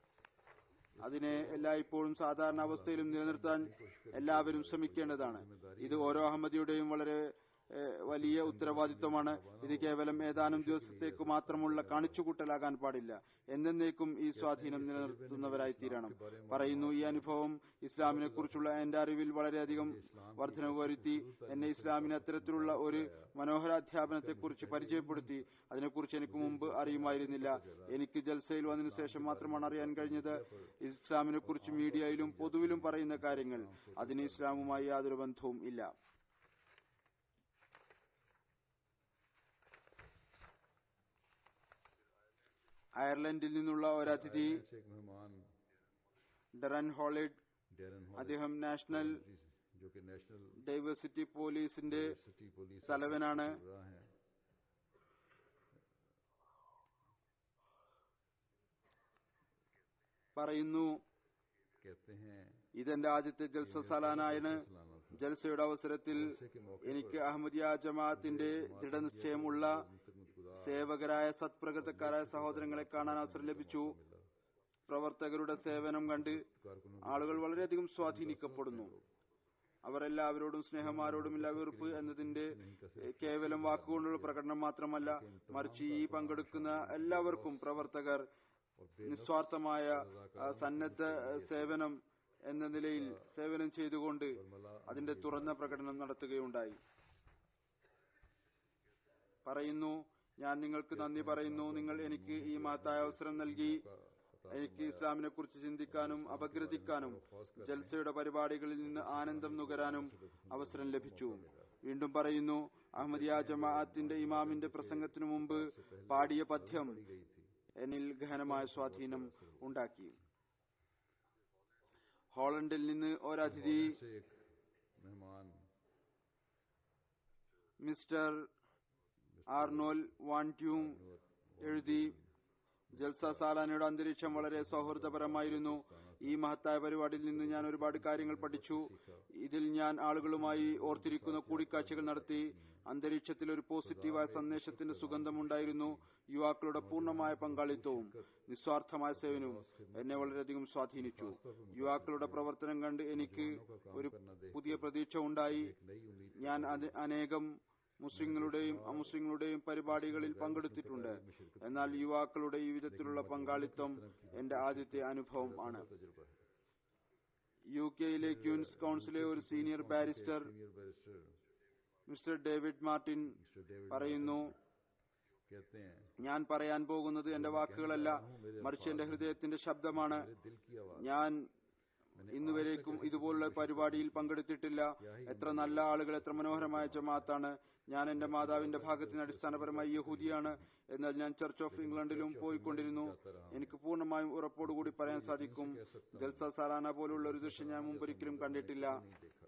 അതിനെ എല്ലായ്പ്പോഴും സാധാരണ അവസ്ഥയിലും നിലനിർത്താൻ എല്ലാവരും ശ്രമിക്കേണ്ടതാണ് ഇത് ഓരോ അഹമ്മദിയുടെയും വളരെ ഏഹ്, വലിയ ഉത്തരവാദിത്വമാണ് ഇത് കേവലം ഏതാനും ദിവസത്തേക്ക് മാത്രമുള്ള കാണിച്ചുകൂട്ടലാകാൻ പാടില്ല എന്നേക്കും ഈ സ്വാധീനം നിലനിർത്തുന്നവരായി തീരണം പറയുന്നു ഈ അനുഭവം ഇസ്ലാമിനെ കുറിച്ചുള്ള എന്റെ അറിവിൽ വളരെയധികം വർധനവ് വരുത്തി എന്നെ ഇസ്ലാമിന് അത്തരത്തിലുള്ള ഒരു മനോഹരാധ്യാപനത്തെക്കുറിച്ച് പരിചയപ്പെടുത്തി അതിനെക്കുറിച്ച് എനിക്ക് മുമ്പ് അറിയുമായിരുന്നില്ല എനിക്ക് ജൽസയിൽ വന്നതിന് ശേഷം മാത്രമാണ് അറിയാൻ കഴിഞ്ഞത് ഇസ്ലാമിനെ കുറിച്ച് മീഡിയയിലും പൊതുവിലും പറയുന്ന കാര്യങ്ങൾ അതിന് ഇസ്ലാമുമായി യാതൊരു ബന്ധവും ഇല്ല അയർലൻഡിൽ നിന്നുള്ള ഒരു അതിഥി से एक मेहमान ഡെറൻ ഹോളിഡ് डेरन हॉल അദ്ദേഹം നാഷണൽ जो कि नेशनल ഡൈവേഴ്സിറ്റി പോലീസിന്റെ सिटी पुलिस തലവനാണ് रहा है പറയുന്നു कहते हैं ഇതെന്റെ ആദ്യത്തെ ജൽസ സലാനായാണ് सलाना था ജൽസയുടെ അവസരത്തിൽ എനിക്ക് അഹമ്മദിയ ജമാഅത്തിന്റെ ദൃഢനിശ്ചയമുള്ള സേവകരായ സത്പ്രകൃതക്കാരായ സഹോദരങ്ങളെ കാണാൻ അവസരം ലഭിച്ചു പ്രവർത്തകരുടെ സേവനം കണ്ട് कारकुनों ആളുകൾ വളരെയധികം സ്വാധീനിക്കപ്പെടുന്നു അവർ എല്ലാവരോടും സ്നേഹമാരോടും ഇല്ല വെറുപ്പ് എന്നതിന്റെ എഹ്, കേവലം വാക്കുകൊണ്ടുള്ള പ്രകടനം മാത്രമല്ല മറിച്ച് ഈ പങ്കെടുക്കുന്ന എല്ലാവർക്കും പ്രവർത്തകർ നിസ്വാർത്ഥമായ ആ, സന്നദ്ധ എഹ്, സേവനം എന്ന നിലയിൽ സേവനം ചെയ്തുകൊണ്ട് അതിന്റെ തുറന്ന പ്രകടനം നടത്തുകയുണ്ടായി പറയുന്നു ഞാൻ നിങ്ങൾക്ക് നന്ദി പറയുന്നു നിങ്ങൾ എനിക്ക് ഈ മഹത്തായ അവസരം നൽകി എനിക്ക് ഇസ്ലാമിനെ കുറിച്ച് ചിന്തിക്കാനും അപഗ്രഥിക്കാനും ജൽസയുടെ പരിപാടികളിൽ നിന്ന് ആനന്ദം നുകരാനും അവസരം ലഭിച്ചു വീണ്ടും പറയുന്നു അഹമ്മദിയ ജമാഅത്തിന്റെ ഇമാമിന്റെ പ്രസംഗത്തിനു മുമ്പ് പാടിയ പദ്യം എന്നിൽ ഗഹനമായ സ്വാധീനം ഉണ്ടാക്കി ഹോളണ്ടിൽ നിന്ന് ഒരതിഥി से एक मेहमान മിസ്റ്റർ ആർണോൽ വാൻറ്റ്യൂം എഴുതി ജൽസ സാലാനയുടെ അന്തരീക്ഷം വളരെ സൗഹൃദപരമായിരുന്നു ഈ മഹത്തായ പരിപാടിയിൽ നിന്ന് ഞാൻ ഒരുപാട് കാര്യങ്ങൾ പഠിച്ചു ഇതിൽ ഞാൻ ആളുകളുമായി ഓർത്തിരിക്കുന്ന കൂടിക്കാഴ്ചകൾ നടത്തി അന്തരീക്ഷത്തിൽ ഒരു പോസിറ്റീവായ സന്ദേശത്തിന്റെ സുഗന്ധമുണ്ടായിരുന്നു യുവാക്കളുടെ പൂർണ്ണമായ പങ്കാളിത്തവും നിസ്വാർത്ഥമായ സേവനവും എന്നെ വളരെയധികം സ്വാധീനിച്ചു യുവാക്കളുടെ പ്രവർത്തനം കണ്ട് എനിക്ക് ഒരു പുതിയ പ്രതീക്ഷ ഉണ്ടായി नई उम्मीद ഞാൻ അത് അനേകം മുസ്ലിങ്ങളുടെയും അമുസ്ലിങ്ങളുടെയും പരിപാടികളിൽ പങ്കെടുത്തിട്ടുണ്ട് എന്നാൽ യുവാക്കളുടെ ഈ വിധത്തിലുള്ള പങ്കാളിത്തം എന്റെ ആദ്യത്തെ അനുഭവം ആണ് तजुर्बा है യു കെയിലെ ക്യൂൻസ് കൌൺസിലെ ഒരു senior barrister senior barrister mister David Martin mister David പറയുന്നു कहते हैं ഞാൻ പറയാൻ പോകുന്നത് എന്റെ വാക്കുകളല്ല മറിച്ച് എന്റെ ഹൃദയത്തിന്റെ ശബ്ദമാണ് मेरे दिल की आवाज ഞാൻ ഇന്നുവരേക്കും ഇതുപോലുള്ള പരിപാടിയിൽ പങ്കെടുത്തിട്ടില്ല എത്ര നല്ല ആളുകൾ എത്ര മനോഹരമായ ജമാഅത്താണ് ഞാൻ എന്റെ മാതാവിന്റെ ഭാഗത്തിന് അടിസ്ഥാനപരമായി യഹൂദിയാണ് എന്നാൽ ഞാൻ ചർച്ച് ഓഫ് ഇംഗ്ലണ്ടിലും പോയിക്കൊണ്ടിരുന്നു എനിക്ക് പൂർണ്ണമായും ഉറപ്പോടുകൂടി പറയാൻ സാധിക്കും ജൽസ സാലാന പോലുള്ള ഒരു ദൃശ്യം ഞാൻ മുമ്പൊരിക്കലും കണ്ടിട്ടില്ല नहीं देखा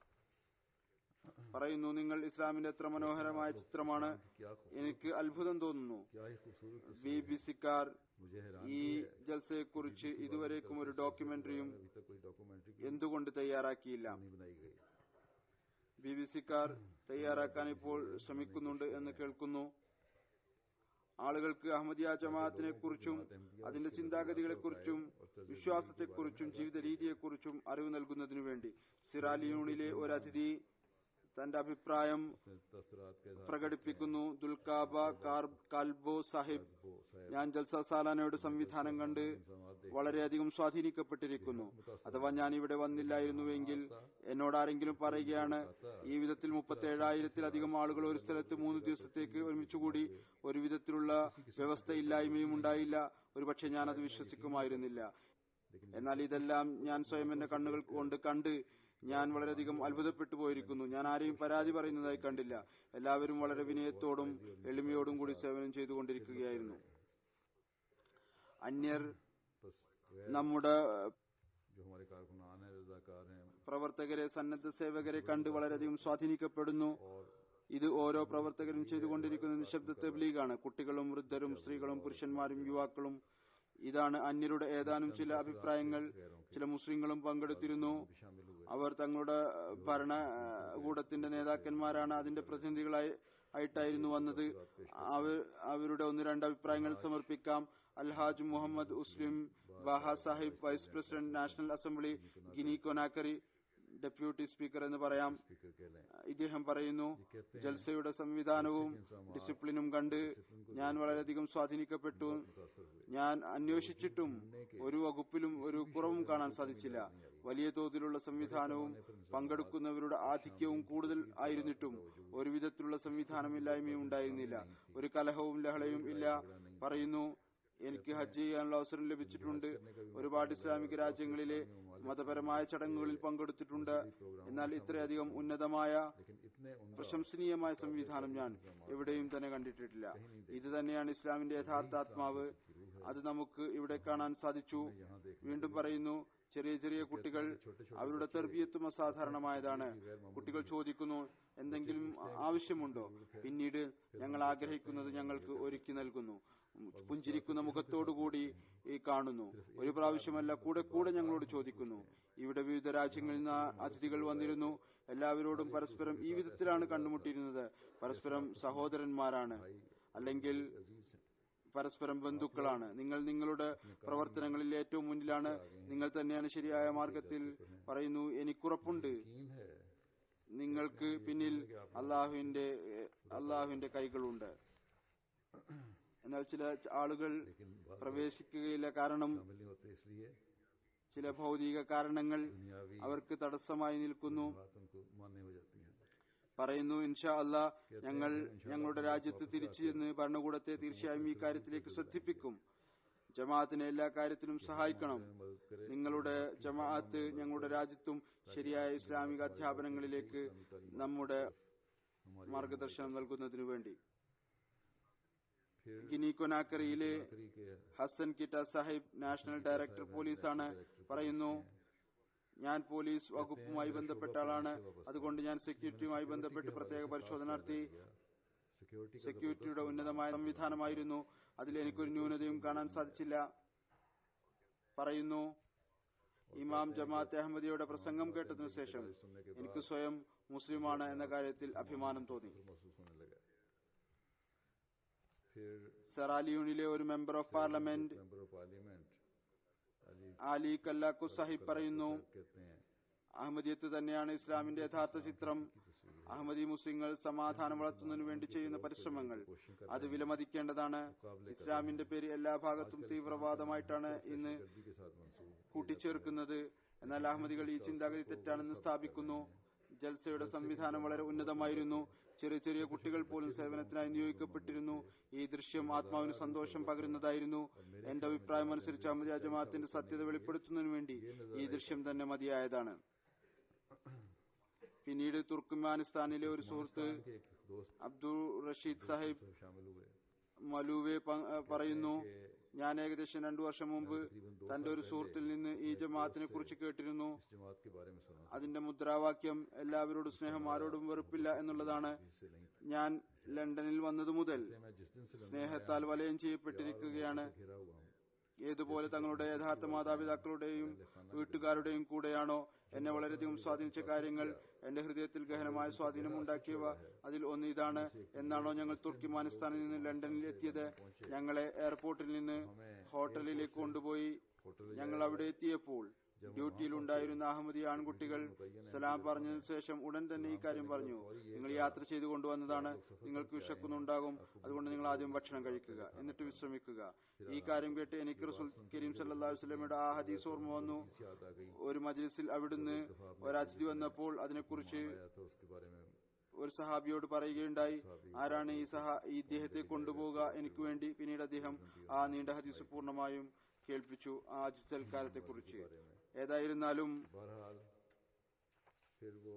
പറയുന്നു നിങ്ങൾ ഇസ്ലാമിന്റെ എത്ര മനോഹരമായ ചിത്രമാണ് क्या खूब എനിക്ക് അത്ഭുതം തോന്നുന്നു क्या ही खूबसूरत तस्वीर ബി ബി സിക്കാർ मुझे हैरान ഈ ജൽസയെക്കുറിച്ച് ഇതുവരേക്കും ഒരു ഡോക്യുമെന്ററിയും अभी तक कोई डॉक्यूमेंट्री എന്തുകൊണ്ട് തയ്യാറാക്കിയില്ല नहीं बनाई गई ബി ബി സിക്കാർ തയ്യാറാക്കാൻ ഇപ്പോൾ ശ്രമിക്കുന്നുണ്ട് എന്ന് കേൾക്കുന്നു ആളുകൾക്ക് അഹമ്മദിയ ജമാഅത്തിനെ കുറിച്ചും അതിന്റെ ചിന്താഗതികളെക്കുറിച്ചും വിശ്വാസത്തെക്കുറിച്ചും ജീവിത രീതിയെക്കുറിച്ചും അറിവ് നൽകുന്നതിനു വേണ്ടി സിറാലിയൂണിലെ ഒരു അതിഥി തന്റെ അഭിപ്രായം अपने तस्तरात के साथ പ്രകടിപ്പിക്കുന്നു ദുൽക്കാബ കാർ- കാൽബോ സാഹിബ് वो साहब ഞാൻ ജൽസ സാലാനയുടെ സംവിധാനം കണ്ട് വളരെയധികം സ്വാധീനിക്കപ്പെട്ടിരിക്കുന്നു അഥവാ ഞാൻ ഇവിടെ വന്നില്ലായിരുന്നുവെങ്കിൽ എന്നോട് ആരെങ്കിലും പറയുകയാണ് ഈ വിധത്തിൽ മുപ്പത്തി ഏഴായിരത്തിലധികം ആളുകൾ ഒരു സ്ഥലത്ത് മൂന്ന് ദിവസത്തേക്ക് ഒരുമിച്ചുകൂടി ഒരു വിധത്തിലുള്ള വ്യവസ്ഥയില്ലായ്മയും ഉണ്ടായില്ല ഒരുപക്ഷെ ഞാൻ അത് വിശ്വസിക്കുമായിരുന്നില്ല എന്നാൽ ഇതെല്ലാം ഞാൻ സ്വയം എന്റെ കണ്ണുകൾ കൊണ്ട് കണ്ട് ഞാൻ വളരെയധികം അത്ഭുതപ്പെട്ടു പോയിരിക്കുന്നു ഞാൻ ആരെയും പരാതി പറയുന്നതായി കണ്ടില്ല എല്ലാവരും വളരെ വിനയത്തോടും എളിമയോടും കൂടി സേവനം ചെയ്തുകൊണ്ടിരിക്കുകയായിരുന്നു അന്യർ बस गैर നമ്മുടെ जो हमारे कारकुनान हैं रजाकार हैं പ്രവർത്തകരെ സന്നദ്ധ സേവകരെ കണ്ട് വളരെയധികം സ്വാധീനിക്കപ്പെടുന്നു और ഇത് ഓരോ പ്രവർത്തകരും ചെയ്തുകൊണ്ടിരിക്കുന്ന നിശബ്ദ തെബ്ലീഗാണ് കുട്ടികളും വൃദ്ധരും സ്ത്രീകളും പുരുഷന്മാരും യുവാക്കളും ഇതാണ് അന്യരുടെ ഏതാനും ചില അഭിപ്രായങ്ങൾ ചില മുസ്ലിങ്ങളും പങ്കെടുത്തിരുന്നു भी शामिल हुए അവർ തങ്ങളുടെ ഭരണകൂടത്തിന്റെ നേതാക്കന്മാരാണ് അതിന്റെ പ്രതിനിധികളായി ആയിട്ടായിരുന്നു വന്നത് അവർ അവരുടെ ഒന്ന് രണ്ട് അഭിപ്രായങ്ങൾ സമർപ്പിക്കാം അൽഹാജ് മുഹമ്മദ് ഉസ്ലിം ബാഹ Sahib vice president national assembly Guinea Conakry deputy speaker എന്ന് പറയാം फिक्र कह लें ഇദ്ദേഹം പറയുന്നു ജൽസയുടെ സംവിധാനവും ഡിസിപ്ലിനും കണ്ട് ഞാൻ വളരെയധികം സ്വാധീനിക്കപ്പെട്ടു मुतासर हुए ഞാൻ അന്വേഷിച്ചിട്ടും ഒരു വകുപ്പിലും ഒരു കുറവും കാണാൻ സാധിച്ചില്ല വലിയ തോതിലുള്ള സംവിധാനവും പങ്കെടുക്കുന്നവരുടെ ആധിക്യവും കൂടുതൽ ആയിരുന്നിട്ടും ഒരു വിധത്തിലുള്ള സംവിധാനമില്ലായ്മയും ഉണ്ടായിരുന്നില്ല ഒരു കലഹവും ലഹളയും ഇല്ല പറയുന്നു എനിക്ക് ഹജ്ജ് ചെയ്യാനുള്ള അവസരം ലഭിച്ചിട്ടുണ്ട് ഒരുപാട് ഇസ്ലാമിക രാജ്യങ്ങളിലെ മതപരമായ ചടങ്ങുകളിൽ പങ്കെടുത്തിട്ടുണ്ട് എന്നാൽ ഇത്രയധികം ഉന്നതമായ लेकिन इतने उन പ്രശംസനീയമായ സംവിധാനം ഞാൻ എവിടെയും തന്നെ കണ്ടിട്ടില്ല ഇത് തന്നെയാണ് ഇസ്ലാമിന്റെ യഥാർത്ഥ ആത്മാവ് അത് നമുക്ക് ഇവിടെ കാണാൻ സാധിച്ചു വീണ്ടും പറയുന്നു ചെറിയ ചെറിയ കുട്ടികൾ അവരുടെ തെർബിയത്തും അസാധാരണമായതാണ് കുട്ടികൾ ചോദിക്കുന്നു എന്തെങ്കിലും ആവശ്യമുണ്ടോ പിന്നീട് ഞങ്ങൾ ആഗ്രഹിക്കുന്നത് ഞങ്ങൾക്ക് ഒരുക്കി നൽകുന്നു പുഞ്ചിരിക്കുന്ന മുഖത്തോടുകൂടി ഈ കാണുന്നു ഒരു പ്രാവശ്യമല്ല കൂടെ കൂടെ ഞങ്ങളോട് ചോദിക്കുന്നു ഇവിടെ വിവിധ രാജ്യങ്ങളിൽ നിന്ന് അതിഥികൾ വന്നിരുന്നു എല്ലാവരോടും പരസ്പരം ഈ വിധത്തിലാണ് കണ്ടുമുട്ടിയിരുന്നത് പരസ്പരം സഹോദരന്മാരാണ് അല്ലെങ്കിൽ अजीज हैं പരസ്പരം ബന്ധുക്കളാണ് നിങ്ങൾ നിങ്ങളുടെ പ്രവർത്തനങ്ങളിൽ ഏറ്റവും മുന്നിലാണ് നിങ്ങൾ തന്നെയാണ് ശരിയായ മാർഗത്തിൽ പറയുന്നു എനിക്കുറപ്പുണ്ട് यकीन है നിങ്ങൾക്ക് പിന്നിൽ അള്ളാഹുവിന്റെ അള്ളാഹുവിന്റെ കൈകളുണ്ട് എന്നാൽ ചില ആളുകൾ लेकिन बाद പ്രവേശിക്കുകയില്ല കാരണം शामिल नहीं होते इसलिए ചില ഭൗതിക കാരണങ്ങൾ दुनियावी അവർക്ക് തടസ്സമായി നിൽക്കുന്നു बात उनको मान्य हो जाती है പറയുന്നു ഇൻഷാ അല്ലാ ഞങ്ങൾ ഞങ്ങളുടെ രാജ്യത്ത് തിരിച്ചു ചെന്ന് ഭരണകൂടത്തെ തീർച്ചയായും ഈ കാര്യത്തിലേക്ക് ശ്രദ്ധിപ്പിക്കും ജമാഅത്തിനെ എല്ലാ കാര്യത്തിലും സഹായിക്കണം मदद करे നിങ്ങളുടെ ജമാഅത്ത് ഞങ്ങളുടെ രാജ്യത്തും ശരിയായ ഇസ്ലാമിക അധ്യാപനങ്ങളിലേക്ക് നമ്മുടെ മാർഗദർശനം നൽകുന്നതിനു വേണ്ടി फिर ഗിനി കൊനാക്കറിയിലെ नौकरी के Hassan Kita Sahib national director പോലീസാണ് പറയുന്നു ഞാൻ പോലീസ് വകുപ്പുമായി ബന്ധപ്പെട്ട ആളാണ് അതുകൊണ്ട് ഞാൻ സെക്യൂരിറ്റിയുമായി ബന്ധപ്പെട്ട് പ്രത്യേക പരിശോധന നടത്തി सिक्योरिटी का സെക്യൂരിറ്റിയുടെ ഉന്നതമായ സംവിധാനമായിരുന്നു അതിൽ എനിക്കൊരു ന്യൂനതയും കാണാൻ സാധിച്ചില്ല പറയുന്നു ഇമാം ജമാഅത്ത് അഹമ്മദിയുടെ പ്രസംഗം കേട്ടതിനു ശേഷം सुनने के എനിക്ക് സ്വയം മുസ്ലിമാണ് എന്ന കാര്യത്തിൽ അഭിമാനം തോന്നി बाद महसूस होने लगा फिर സെറാലിയൂണിലെ ഒരു member of parliament member of parliament Ali Ali കല്ലാക്കു സാഹിബ് പറയുന്നു कहते हैं അഹമ്മദിയത്ത് തന്നെയാണ് ഇസ്ലാമിന്റെ യഥാർത്ഥ ചിത്രം അഹമ്മദി മുസ്ലിങ്ങൾ സമാധാനം വളർത്തുന്നതിനു വേണ്ടി ചെയ്യുന്ന പരിശ്രമങ്ങൾ അത് വിലമതിക്കേണ്ടതാണ് ഇസ്ലാമിന്റെ പേര് എല്ലാ ഭാഗത്തും തീവ്രവാദമായിട്ടാണ് ഇന്ന് गर्दी के साथ मंसूब കൂട്ടിച്ചേർക്കുന്നത് എന്നാൽ അഹമ്മദികൾ ഈ ചിന്താഗതി തെറ്റാണെന്ന് സ്ഥാപിക്കുന്നു ജൽസയുടെ സംവിധാനം വളരെ ഉന്നതമായിരുന്നു ചെറിയ ചെറിയ കുട്ടികൾ പോലും സേവനത്തിനായി നിയോഗിക്കപ്പെട്ടിരുന്നു ഈ ദൃശ്യം ആത്മാവിന് സന്തോഷം പകരുന്നതായിരുന്നു എന്റെ അഭിപ്രായം അനുസരിച്ച് അഹമ്മദിയ ജമാഅത്തിന്റെ സത്യത വെളിപ്പെടുത്തുന്നതിനു വേണ്ടി ഈ ദൃശ്യം തന്നെ മതിയായതാണ് പിന്നീട് തുർക്കുമാനിസ്ഥാനിലെ ഒരു സുഹൃത്ത് के एक दोस्त അബ്ദുൾ റഷീദ് സാഹിബ് शामिल हुए മലൂവെ പ- പറയുന്നു ഞാൻ ഏകദേശം രണ്ടു വർഷം മുമ്പ് തന്റെ ഒരു സുഹൃത്തിൽ നിന്ന് ഈ ജമാഅത്തിനെ കുറിച്ച് കേട്ടിരുന്നു इस जमात के बारे में सुना അതിന്റെ മുദ്രാവാക്യം എല്ലാവരോടും സ്നേഹം ആരോടും വെറുപ്പില്ല എന്നുള്ളതാണ് इससे नहीं ഞാൻ ലണ്ടനിൽ വന്നതു മുതൽ मैं जिस दिन से സ്നേഹത്താൽ വലയം ചെയ്യപ്പെട്ടിരിക്കുകയാണ് घिरा हुआ हूँ ഏതുപോലെ തങ്ങളുടെ യഥാർത്ഥ മാതാപിതാക്കളുടെയും വീട്ടുകാരുടെയും കൂടെയാണോ എന്നെ വളരെയധികം സ്വാധീനിച്ച കാര്യങ്ങൾ എന്റെ ഹൃദയത്തിൽ ഗഹനമായ സ്വാധീനം ഉണ്ടാക്കിയവ അതിൽ ഒന്ന് ഇതാണ് എന്നാണോ ഞങ്ങൾ തുർക്കിമാനിസ്ഥാനിൽ നിന്ന് ലണ്ടനിൽ എത്തിയത് ഞങ്ങളെ എയർപോർട്ടിൽ നിന്ന് ഹോട്ടലിലേക്ക് കൊണ്ടുപോയി ഞങ്ങൾ അവിടെ എത്തിയപ്പോൾ ഡ്യൂട്ടിയിലുണ്ടായിരുന്ന അഹമ്മദി ആൺകുട്ടികൾ സലാം പറഞ്ഞതിനു ശേഷം ഉടൻ തന്നെ ഈ കാര്യം പറഞ്ഞു നിങ്ങൾ യാത്ര ചെയ്തു കൊണ്ടുവന്നതാണ് നിങ്ങൾക്ക് വിശക്കുന്നുണ്ടാകും അതുകൊണ്ട് നിങ്ങൾ ആദ്യം ഭക്ഷണം കഴിക്കുക എന്നിട്ട് വിശ്രമിക്കുക ഈ കാര്യം കേട്ട് എനിക്ക് റസൂൽ കരീം സല്ലല്ലാഹു അലൈഹി വസല്ലമയുടെ ആ ഹദീസ് ഓർമ്മ വന്നു याद आ गई ഒരു മജ്ലിസിൽ അവിടുന്ന് ഒരതിഥി വന്നപ്പോൾ അതിനെക്കുറിച്ച് आया था उसके बारे में ഒരു സഹാബിയോട് പറയുകയുണ്ടായി ആരാണ് ഈ സഹ ഈ ഇദ്ദേഹത്തെ കൊണ്ടുപോവുക എനിക്ക് വേണ്ടി പിന്നീട് അദ്ദേഹം ആ നീണ്ട ഹദീസ് പൂർണ്ണമായും കേൾപ്പിച്ചു ആ സൽക്കാരത്തെ കുറിച്ച് ഏതായിരുന്നാലും बहरहाल फिर वो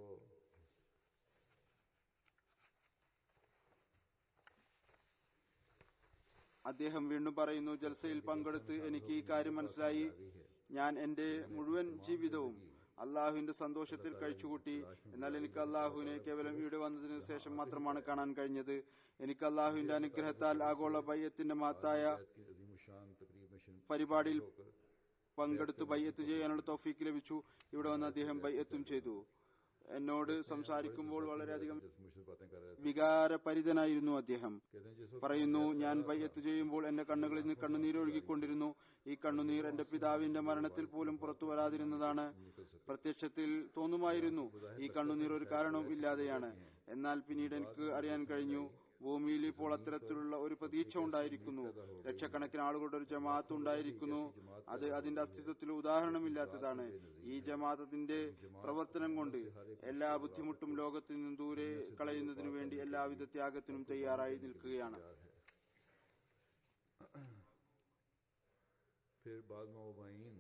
അദ്ദേഹം വീണ്ടും പറയുന്നു ജൽസയിൽ പങ്കെടുത്ത് എനിക്ക് ഈ കാര്യം മനസ്സിലായി ഞാൻ എന്റെ മുഴുവൻ ജീവിതവും അള്ളാഹുവിന്റെ സന്തോഷത്തിൽ കഴിച്ചുകൂട്ടി എന്നാൽ എനിക്ക് അള്ളാഹുവിനെ കേവലം ഇവിടെ വന്നതിന് ശേഷം മാത്രമാണ് കാണാൻ കഴിഞ്ഞത് എനിക്ക് അള്ളാഹുവിന്റെ അനുഗ്രഹത്താൽ ആഗോള ബയ്യത്തിന്റെ മഹത്തായ की अजीम शान तकरीब में शिरकत പരിപാടിയിൽ പങ്കെടുത്ത് ബയ്യത്ത് ചെയ്യാനുള്ള തൗഫീക്ക് ലഭിച്ചു ഇവിടെ വന്ന് അദ്ദേഹം ബയ്യത്തും ചെയ്തു എന്നോട് സംസാരിക്കുമ്പോൾ വളരെയധികം मुझसे बातें कर रहे थे വികാരപരിതനായിരുന്നു അദ്ദേഹം कहते हैं जिस वक्त പറയുന്നു ഞാൻ ബയ്യത്ത് ചെയ്യുമ്പോൾ എന്റെ കണ്ണുകളിൽ നിന്ന് കണ്ണുനീരൊഴുകിക്കൊണ്ടിരുന്നു ഈ കണ്ണുനീർ എന്റെ പിതാവിന്റെ മരണത്തിൽ പോലും പുറത്തു വരാതിരുന്നതാണ് പ്രത്യക്ഷത്തിൽ തോന്നുമായിരുന്നു ഈ കണ്ണുനീർ ഒരു കാരണവും ഇല്ലാതെയാണ് എന്നാൽ പിന്നീട് എനിക്ക് അറിയാൻ കഴിഞ്ഞു ഭൂമിയിൽ ഇപ്പോൾ അത്തരത്തിലുള്ള ഒരു പ്രതീക്ഷ ഉണ്ടായിരിക്കുന്നു ലക്ഷക്കണക്കിന് ആളുകളുടെ ഒരു ജമാഅത്ത് ഉണ്ടായിരിക്കുന്നു അത് അതിന്റെ അസ്തിത്വത്തിൽ ഉദാഹരണമില്ലാത്തതാണ് ഈ ജമാഅത്തിന്റെ പ്രവർത്തനം കൊണ്ട് എല്ലാ ബുദ്ധിമുട്ടും ലോകത്തിൽ നിന്നും ദൂരെ കളയുന്നതിനു വേണ്ടി എല്ലാവിധ ത്യാഗത്തിനും തയ്യാറായി നിൽക്കുകയാണ് फिर बाद में मुबाइन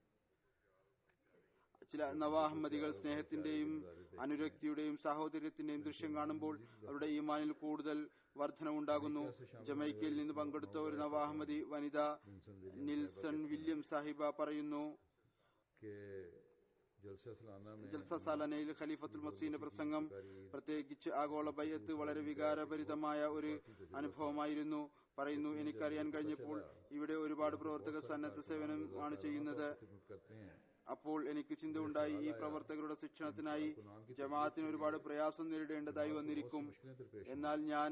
ചില നവാഹമ്മദികൾ സ്നേഹത്തിന്റെയും അനുരക്തിയുടെയും സാഹോദര്യത്തിന്റെയും ദൃശ്യം കാണുമ്പോൾ അവരുടെ ഈമാനിൽ കൂടുതൽ വർധനവുണ്ടാകുന്നു ജമൈക്കയിൽ നിന്ന് പങ്കെടുത്ത ഒരു നവാഹമ്മദി വനിത നിൽസൺ വില്യം സാഹിബ പറയുന്നു के जलसा सलाना में ജൽസ സാലനയിൽ ഖലീഫത്തുൽ മസീന്റെ പ്രസംഗം പ്രത്യേകിച്ച് ആഗോള ബയ്യത്ത് വളരെ വികാരഭരിതമായ ഒരു അനുഭവമായിരുന്നു പറയുന്നു എനിക്കറിയാൻ കഴിഞ്ഞപ്പോൾ ഇവിടെ ഒരുപാട് പ്രവർത്തകർ സന്നദ്ധ സേവനമാണ് ചെയ്യുന്നത് खिदमत करते हैं അപ്പോൾ എനിക്ക് ചിന്ത ഉണ്ടായി ഈ പ്രവർത്തകരുടെ ശിക്ഷണത്തിനായി ജമാഅത്തിന് ഒരുപാട് പ്രയാസം നേരിടേണ്ടതായി വന്നിരിക്കും എന്നാൽ ഞാൻ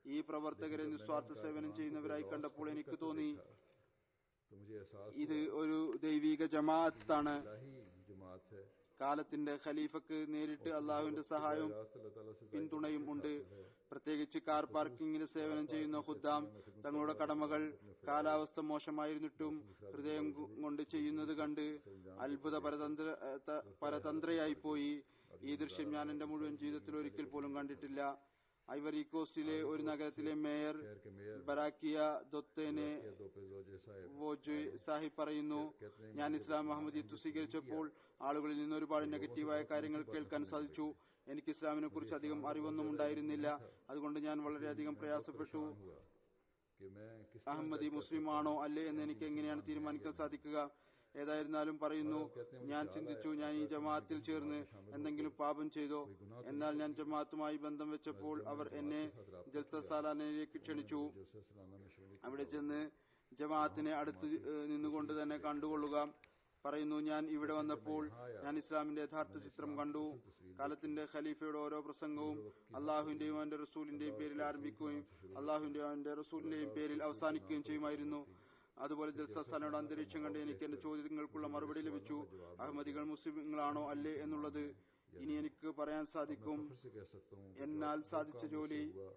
ഈ പ്രവർത്തകരെ നിസ്വാർത്ഥ സേവനം ചെയ്യുന്നവരായി കണ്ടപ്പോൾ എനിക്ക് തോന്നി तो मुझे एहसास ഇത് ഒരു ദൈവിക ജമാഅത്താണ് इलाही जमात है കാലത്തിന്റെ ഖലീഫക്ക് നേരിട്ട് അള്ളാഹുവിന്റെ സഹായവും रास्त अल्लाह ताला से പിന്തുണയും ഉണ്ട് പ്രത്യേകിച്ച് കാർ പാർക്കിങ്ങിന് സേവനം ചെയ്യുന്ന ഖുദ്ദാം തങ്ങളുടെ കടമകൾ കാലാവസ്ഥ മോശമായിരുന്നിട്ടും ഹൃദയം കൊ- കൊണ്ട് ചെയ്യുന്നത് കണ്ട് അത്ഭുത പരതന്ത്ര ത- പരതന്ത്രയായി പോയി ഈ ദൃശ്യം ഞാൻ എന്റെ മുഴുവൻ ജീവിതത്തിൽ ഒരിക്കൽ പോലും കണ്ടിട്ടില്ല ഐവറി കോസ്റ്റിലെ ഒരു നഗരത്തിലെ മേയർ शहर के मेयर ബറാക്കിയ ദൊത്തേനെ या दो पेजोजे साहब വോജോയ് സാഹിബ് പറയുന്നു ഞാൻ ഇസ്ലാം മഹമ്മദീത്ത് സ്വീകരിച്ചപ്പോൾ ആളുകളിൽ നിന്ന് ഒരുപാട് നെഗറ്റീവായ കാര്യങ്ങൾ കേൾക്കാൻ സാധിച്ചു എനിക്ക് ഇസ്ലാമിനെ കുറിച്ച് അധികം അറിവൊന്നും ഉണ്ടായിരുന്നില്ല അതുകൊണ്ട് ഞാൻ വളരെയധികം പ്രയാസപ്പെട്ടു हुआ कि मैं किस അഹമ്മദി മുസ്ലിം ആണോ അല്ലേ എന്ന് എനിക്ക് എങ്ങനെയാണ് തീരുമാനിക്കാൻ സാധിക്കുക ഏതായിരുന്നാലും പറയുന്നു ഞാൻ ചിന്തിച്ചു ഞാൻ ഈ ജമാഅത്തിൽ ചേർന്ന് എന്തെങ്കിലും പാപം ചെയ്തോ എന്നാൽ ഞാൻ ജമാഅത്തുമായി ബന്ധം വെച്ചപ്പോൾ അവർ എന്നെ ജൽസ സാലാനയിലേക്ക് ക്ഷണിച്ചു जलसा सालाना में शमूलियत അവിടെ ചെന്ന് ജമാഅത്തിനെ അടുത്ത് ഏഹ്, നിന്നുകൊണ്ട് തന്നെ കണ്ടുകൊള്ളുക പറയുന്നു ഞാൻ ഇവിടെ വന്നപ്പോൾ ഞാൻ ഇസ്ലാമിന്റെ യഥാർത്ഥ ചിത്രം കണ്ടു കാലത്തിന്റെ ഖലീഫയുടെ ഓരോ പ്രസംഗവും അള്ളാഹുവിന്റെയും അവന്റെ റസൂലിന്റെയും പേരിൽ ആരംഭിക്കുകയും അള്ളാഹുവിന്റെയും അവന്റെ റസൂലിന്റെയും പേരിൽ അവസാനിക്കുകയും ചെയ്യുമായിരുന്നു അതുപോലെ ജൽസാനോട് അന്തരീക്ഷം കണ്ട് എനിക്ക് എന്റെ ചോദ്യങ്ങൾക്കുള്ള മറുപടി ലഭിച്ചു അഹമ്മദികൾ മുസ്ലിങ്ങളാണോ അല്ലേ എന്നുള്ളത് ഇനി എനിക്ക് പറയാൻ സാധിക്കും फिर से कह सकता हूँ എന്നാൽ സാധിച്ച ജോലി हुआ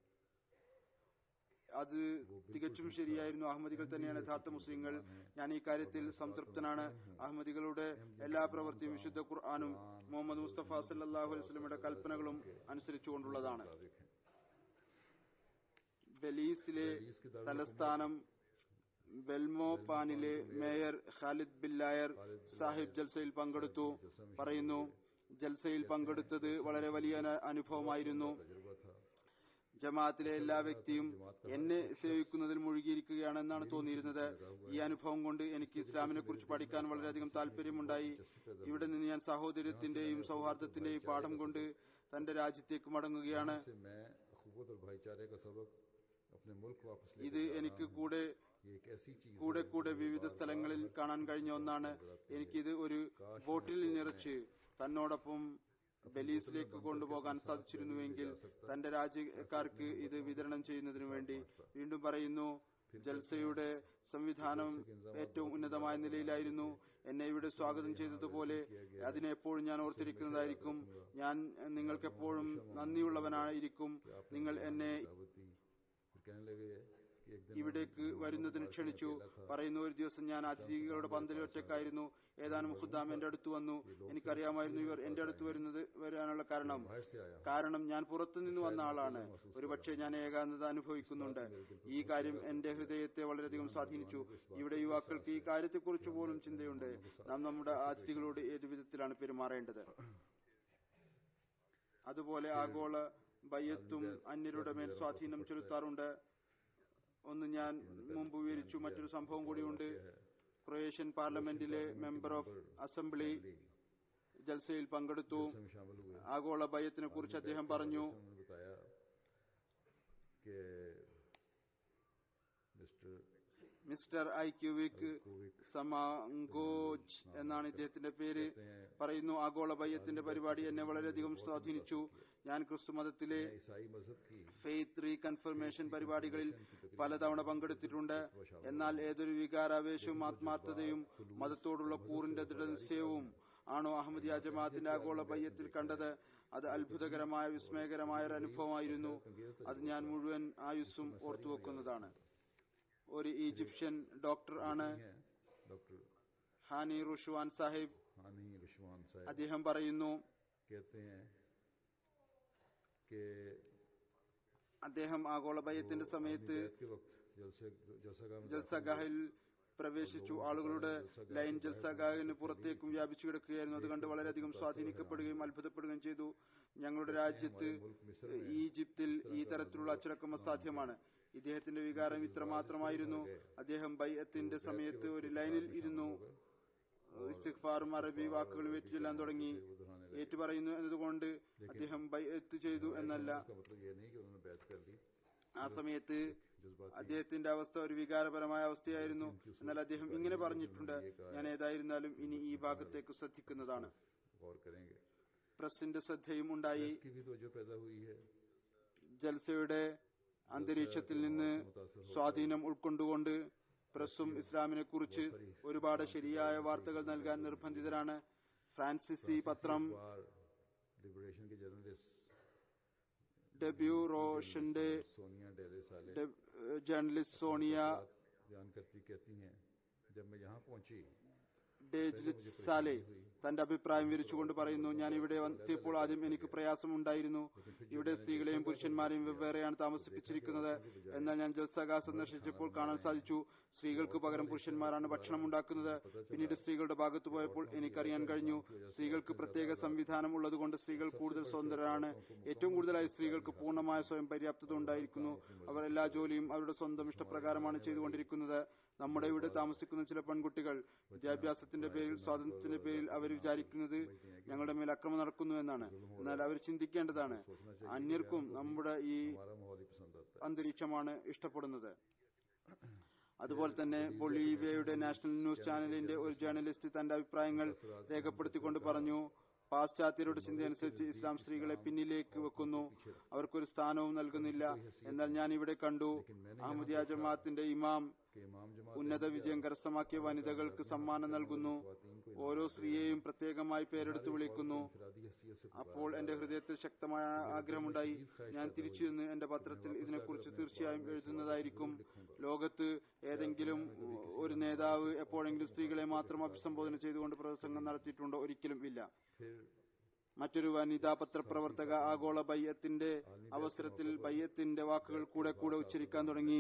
അത് തികച്ചും ശരിയായിരുന്നു അഹമ്മദികൾ തന്നെയാണ് യഥാർത്ഥ മുസ്ലിങ്ങൾ ഞാൻ ഈ കാര്യത്തിൽ സംതൃപ്തനാണ് അഹമ്മദികളുടെ എല്ലാ പ്രവൃത്തിയും വിശുദ്ധ ഖുർആാനും മുഹമ്മദ് മുസ്തഫ സല്ലാഹു അലൈഹി വസല്ലമയുടെ കൽപ്പനകളും അനുസരിച്ചുകൊണ്ടുള്ളതാണ് देखें ബലീസിലെ തലസ്ഥാനം ബെൽമോ പാനിലെ മേയർ ഖാലിദ് ബില്ലായർ സാഹിബ് ജൽസയിൽ പങ്കെടുത്തു പറയുന്നു ജൽസയിൽ പങ്കെടുത്തത് വളരെ വലിയ അന- അനുഭവമായിരുന്നു तजुर्बा था ജമാഅത്തിലെ എല്ലാ വ്യക്തിയും എന്നെ സേവിക്കുന്നതിൽ മുഴുകിയിരിക്കുകയാണെന്നാണ് തോന്നിയിരുന്നത് ഈ അനുഭവം കൊണ്ട് എനിക്ക് ഇസ്ലാമിനെ കുറിച്ച് പഠിക്കാൻ വളരെയധികം താല്പര്യമുണ്ടായി ഇവിടെ നിന്ന് ഞാൻ സഹോദര്യത്തിന്റെയും സൗഹാർദ്ദത്തിന്റെയും പാഠം കൊണ്ട് തന്റെ രാജ്യത്തേക്ക് മടങ്ങുകയാണ് से मैं अखुवत और भाईचारे का सबक अपने मुल्क वापस ले ഇത് എനിക്ക് കൂടെ ये एक ऐसी चीज കൂടെ കൂടെ വിവിധ സ്ഥലങ്ങളിൽ കാണാൻ കഴിഞ്ഞ ഒന്നാണ് എനിക്കിത് ഒരു ബോട്ടിൽ നിറച്ച് തന്നോടൊപ്പം ബലീസിലേക്ക് കൊണ്ടുപോകാൻ സാധിച്ചിരുന്നുവെങ്കിൽ തന്റെ രാജ്യക്കാർക്ക് ഇത് വിതരണം ചെയ്യുന്നതിനു വേണ്ടി വീണ്ടും പറയുന്നു ജൽസയുടെ സംവിധാനം ഏറ്റവും ഉന്നതമായ നിലയിലായിരുന്നു എന്നെ ഇവിടെ സ്വാഗതം ചെയ്തതുപോലെ അതിനെ എപ്പോഴും ഞാൻ ഓർത്തിരിക്കുന്നതായിരിക്കും ഞാൻ നിങ്ങൾക്ക് എപ്പോഴും നന്ദിയുള്ളവനായിരിക്കും നിങ്ങൾ എന്നെ दावत दी फिर कहने लगे कि एक दिन ഇവിടേക്ക് വരുന്നതിന് ക്ഷണിച്ചു പറയുന്ന ഒരു ദിവസം ഞാൻ അതിഥികളുടെ പന്തലിൽ ഒറ്റക്കായിരുന്നു ഏതാനും ഖുദ്ദാം എന്റെ അടുത്ത് വന്നു എനിക്കറിയാമായിരുന്നു ഇവർ എന്റെ അടുത്ത് വരുന്നത് വരാനുള്ള കാരണം बाहर से आया കാരണം ഞാൻ പുറത്തുനിന്ന് വന്ന ആളാണ് ഒരുപക്ഷെ ഞാൻ ഏകാന്തത അനുഭവിക്കുന്നുണ്ട് ഈ കാര്യം എന്റെ ഹൃദയത്തെ വളരെയധികം സ്വാധീനിച്ചു ഇവിടെ യുവാക്കൾക്ക് ഈ കാര്യത്തെക്കുറിച്ച് പോലും ചിന്തയുണ്ട് നാം നമ്മുടെ അതിഥികളോട് ഏതു വിധത്തിലാണ് പെരുമാറേണ്ടത് അതുപോലെ ആഗോള ബയ്യത്തും അന്യരുടെ മേൽ സ്വാധീനം ചെലുത്താറുണ്ട് ഒന്ന് ഞാൻ മുമ്പ് വിവരിച്ചു മറ്റൊരു സംഭവം കൂടിയുണ്ട് ക്രൊയേഷ്യൻ പാർലമെന്റിലെ മെമ്പർ ഓഫ് അസംബ്ലി ജൽസയിൽ പങ്കെടുത്തു में शामिल हुए ആഗോള ഭയത്തിനെ കുറിച്ച് അദ്ദേഹം പറഞ്ഞു उन्होंने बताया कि मिस्टर മിസ്റ്റർ ഐക്യുവിക് സമാങ്കോജ് എന്നാണ് ഇദ്ദേഹത്തിന്റെ പേര് പറയുന്നു ആഗോള ഭയത്തിന്റെ പരിപാടി എന്നെ വളരെയധികം സ്വാധീനിച്ചു ഞാൻ ക്രിസ്തു മതത്തിലെ ईसाई मजहब की ഫെയ്ത്ത് റീകൺഫർമേഷൻ പരിപാടികളിൽ പലതവണ പങ്കെടുത്തിട്ടുണ്ട് എന്നാൽ ഏതൊരു വികാരാവേശവും ആത്മാർത്ഥതയും മതത്തോടുള്ള കൂറിന്റെ ദൃഢനിശ്ചയവും ആണോ അഹമ്മദിയ ജമാഅത്തിന്റെ ആഗോള ബയ്യത്തിൽ കണ്ടത് അത് അത്ഭുതകരമായ വിസ്മയകരമായ ഒരു അനുഭവമായിരുന്നു അത് ഞാൻ മുഴുവൻ ആയുസ്സും ഓർത്തുവെക്കുന്നതാണ് ഒരു ഈജിപ്ഷ്യൻ ഡോക്ടർ ആണ് हैं डॉक्टर ഹാനി റുഷ്വാൻ സാഹിബ് हानी रिशवान साहब അദ്ദേഹം പറയുന്നു कहते हैं कि അദ്ദേഹം ആഗോള ബയ്യത്തിന്റെ സമയത്ത് बैत के वक्त जलसे जलसागाह में ജൽസഗാഹിൽ പ്രവേശിച്ചു ആളുകളുടെ ലൈൻ ജൽസഗാഹിന് പുറത്തേക്കും വ്യാപിച്ചു കിടക്കുകയായിരുന്നു അത് കണ്ട് വളരെയധികം സ്വാധീനിക്കപ്പെടുകയും അത്ഭുതപ്പെടുകയും ചെയ്തു ഞങ്ങളുടെ രാജ്യത്ത് ഈജിപ്തിൽ ഈ തരത്തിലുള്ള അച്ചടക്കം അസാധ്യമാണ് ഇദ്ദേഹത്തിന്റെ വികാരം ഇത്ര മാത്രമായിരുന്നു അദ്ദേഹം ബൈഅത്തിന്റെ സമയത്ത് ഒരു ലൈനിൽ ഇരുന്നു ഇസ്തിഗ്ഫാറും അറബി വാക്കുകളും ഏറ്റുചൊല്ലാൻ തുടങ്ങി ഏറ്റുപറയുന്നു എന്നതുകൊണ്ട് അദ്ദേഹം ബൈഅത്ത് ചെയ്തു എന്നല്ല इसका मतलब ये नहीं कि उन्होंने बैत कर दी ആ സമയത്ത് जज्बाती അദ്ദേഹത്തിന്റെ അവസ്ഥ ഒരു വികാരപരമായ അവസ്ഥയായിരുന്നു എന്നാൽ അദ്ദേഹം ഇങ്ങനെ പറഞ്ഞിട്ടുണ്ട് ഞാൻ ഏതായിരുന്നാലും ഇനി ഈ ഭാഗത്തേക്ക് ശ്രദ്ധിക്കുന്നതാണ് गौर करेंगे പ്രസിന്റെ ശ്രദ്ധയും ഉണ്ടായി इसकी भी तो जो पैदा हुई है ജൽസയുടെ അന്തരീക്ഷത്തിൽ നിന്ന് സ്വാധീനം ഉൾക്കൊണ്ടുകൊണ്ട് പ്രസ്സും ഇസ്ലാമിനെ കുറിച്ച് ഒരുപാട് ശരിയായ വാർത്തകൾ നൽകാൻ നിർബന്ധിതരാണ് ഫ്രാൻസിസി പത്രം बार लिबरेशन के जर्नलिस्ट ഡെബ്യൂ റോഷന്റെ सोनिया डेले साले ഡെ- ജേർണലിസ്റ്റ് സോണിയ बात बयान करती कहती हैं जब मैं यहाँ पहुंची ഡേജ്ലിറ്റ് സാലെ തന്റെ അഭിപ്രായം വിരിച്ചുകൊണ്ട് പറയുന്നു ഞാൻ ഇവിടെ എത്തിയപ്പോൾ ആദ്യം എനിക്ക് പ്രയാസമുണ്ടായിരുന്നു ഇവിടെ സ്ത്രീകളെയും പുരുഷന്മാരെയും വെവ്വേറെയാണ് താമസിപ്പിച്ചിരിക്കുന്നത് എന്നാൽ ഞാൻ ജൽസഗ സന്ദർശിച്ചപ്പോൾ കാണാൻ സാധിച്ചു സ്ത്രീകൾക്ക് പകരം പുരുഷന്മാരാണ് ഭക്ഷണം ഉണ്ടാക്കുന്നത് പിന്നീട് സ്ത്രീകളുടെ ഭാഗത്ത് പോയപ്പോൾ എനിക്കറിയാൻ കഴിഞ്ഞു സ്ത്രീകൾക്ക് പ്രത്യേക സംവിധാനം ഉള്ളതുകൊണ്ട് സ്ത്രീകൾ കൂടുതൽ സ്വതന്ത്രരാണ് ഏറ്റവും കൂടുതലായി സ്ത്രീകൾക്ക് പൂർണ്ണമായ സ്വയം പര്യാപ്തത ഉണ്ടായിരിക്കുന്നു അവർ എല്ലാ ജോലിയും അവരുടെ സ്വന്തം ഇഷ്ടപ്രകാരമാണ് ചെയ്തുകൊണ്ടിരിക്കുന്നത് നമ്മുടെ ഇവിടെ താമസിക്കുന്ന ചില പെൺകുട്ടികൾ വിദ്യാഭ്യാസത്തിന്റെ പേരിൽ സ്വാതന്ത്ര്യത്തിന്റെ പേരിൽ അവർ വിചാരിക്കുന്നത് ഞങ്ങളുടെ മേൽ അക്രമം നടക്കുന്നു എന്നാണ് എന്നാൽ അവർ ചിന്തിക്കേണ്ടതാണ് അന്യർക്കും നമ്മുടെ ഈ हमारा माहौल ही पसंद आता है അന്തരീക്ഷമാണ് ഇഷ്ടപ്പെടുന്നത് അതുപോലെ തന്നെ ബൊളീവിയയുടെ നാഷണൽ ന്യൂസ് ചാനലിന്റെ ഒരു ജേർണലിസ്റ്റ് തന്റെ അഭിപ്രായങ്ങൾ രേഖപ്പെടുത്തിക്കൊണ്ട് പറഞ്ഞു പാശ്ചാത്യരുടെ ചിന്തയനുസരിച്ച് ഇസ്ലാം സ്ത്രീകളെ പിന്നിലേക്ക് വെക്കുന്നു അവർക്കൊരു സ്ഥാനവും നൽകുന്നില്ല എന്നാൽ ഞാൻ ഇവിടെ കണ്ടു അഹമ്മദിയ ജമാഅത്തിന്റെ ഇമാം कि इमाम जमात ഉന്നത വിജയം കരസ്ഥമാക്കിയ വനിതകൾക്ക് സമ്മാനം നൽകുന്നു ഓരോ സ്ത്രീയെയും പ്രത്യേകമായി പേരെടുത്ത് വിളിക്കുന്നു इनफरादी हैसियत से അപ്പോൾ എന്റെ ഹൃദയത്തിൽ ശക്തമായ ആഗ്രഹമുണ്ടായി ഞാൻ തിരിച്ചു നിന്ന് എന്റെ പത്രത്തിൽ ഇതിനെക്കുറിച്ച് തീർച്ചയായും എഴുതുന്നതായിരിക്കും ലോകത്ത് ഏതെങ്കിലും ഒരു നേതാവ് എപ്പോഴെങ്കിലും സ്ത്രീകളെ മാത്രം അഭിസംബോധന ചെയ്തുകൊണ്ട് പ്രസംഗം നടത്തിയിട്ടുണ്ടോ ഒരിക്കലും ഇല്ല फिर മറ്റൊരു വനിതാ പത്രപ്രവർത്തക ആഗോള ബയ്യത്തിന്റെ അവസരത്തിൽ ബയ്യത്തിന്റെ വാക്കുകൾ കൂടെ കൂടെ ഉച്ചരിക്കാൻ തുടങ്ങി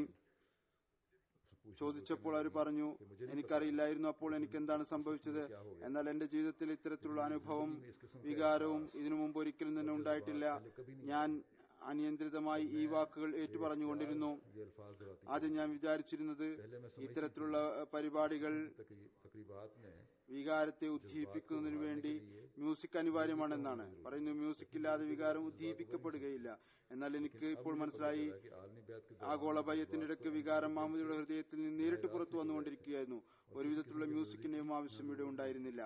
ചോദിച്ചപ്പോൾ അവർ പറഞ്ഞു എനിക്കറിയില്ലായിരുന്നു അപ്പോൾ എനിക്ക് എന്താണ് സംഭവിച്ചത് എന്നാൽ എന്റെ ജീവിതത്തിൽ ഇത്തരത്തിലുള്ള അനുഭവം വികാരവും ഇതിനു മുമ്പ് ഒരിക്കലും തന്നെ ഉണ്ടായിട്ടില്ല ഞാൻ അനിയന്ത്രിതമായി ഈ വാക്കുകൾ ഏറ്റുപറഞ്ഞുകൊണ്ടിരുന്നു ये अल्फाज दोहराती ആദ്യം ഞാൻ വിചാരിച്ചിരുന്നത് ഇത്തരത്തിലുള്ള അഹ്, പരിപാടികൾ तकरी- तकरीबात में വികാരത്തെ ഉദ്ദീപിക്കുന്നതിന് വേണ്ടി മ്യൂസിക് അനിവാര്യമാണെന്നാണ് പറയുന്നു മ്യൂസിക് ഇല്ലാതെ വികാരം ഉദ്ദീപിക്കപ്പെടുകയില്ല എന്നാൽ എനിക്ക് ഇപ്പോൾ മനസ്സിലായി कि आलमी बैत के ആഗോള ഭയത്തിന്റെ ഇടയ്ക്ക് വികാരം മാമുദിയുടെ ഹൃദയത്തിൽ നിന്ന് നേരിട്ട് പുറത്തു വന്നുകൊണ്ടിരിക്കുകയായിരുന്നു ഒരു വിധത്തിലുള്ള മ്യൂസിക്കിന്റെയും ആവശ്യം ഇവിടെ ഉണ്ടായിരുന്നില്ല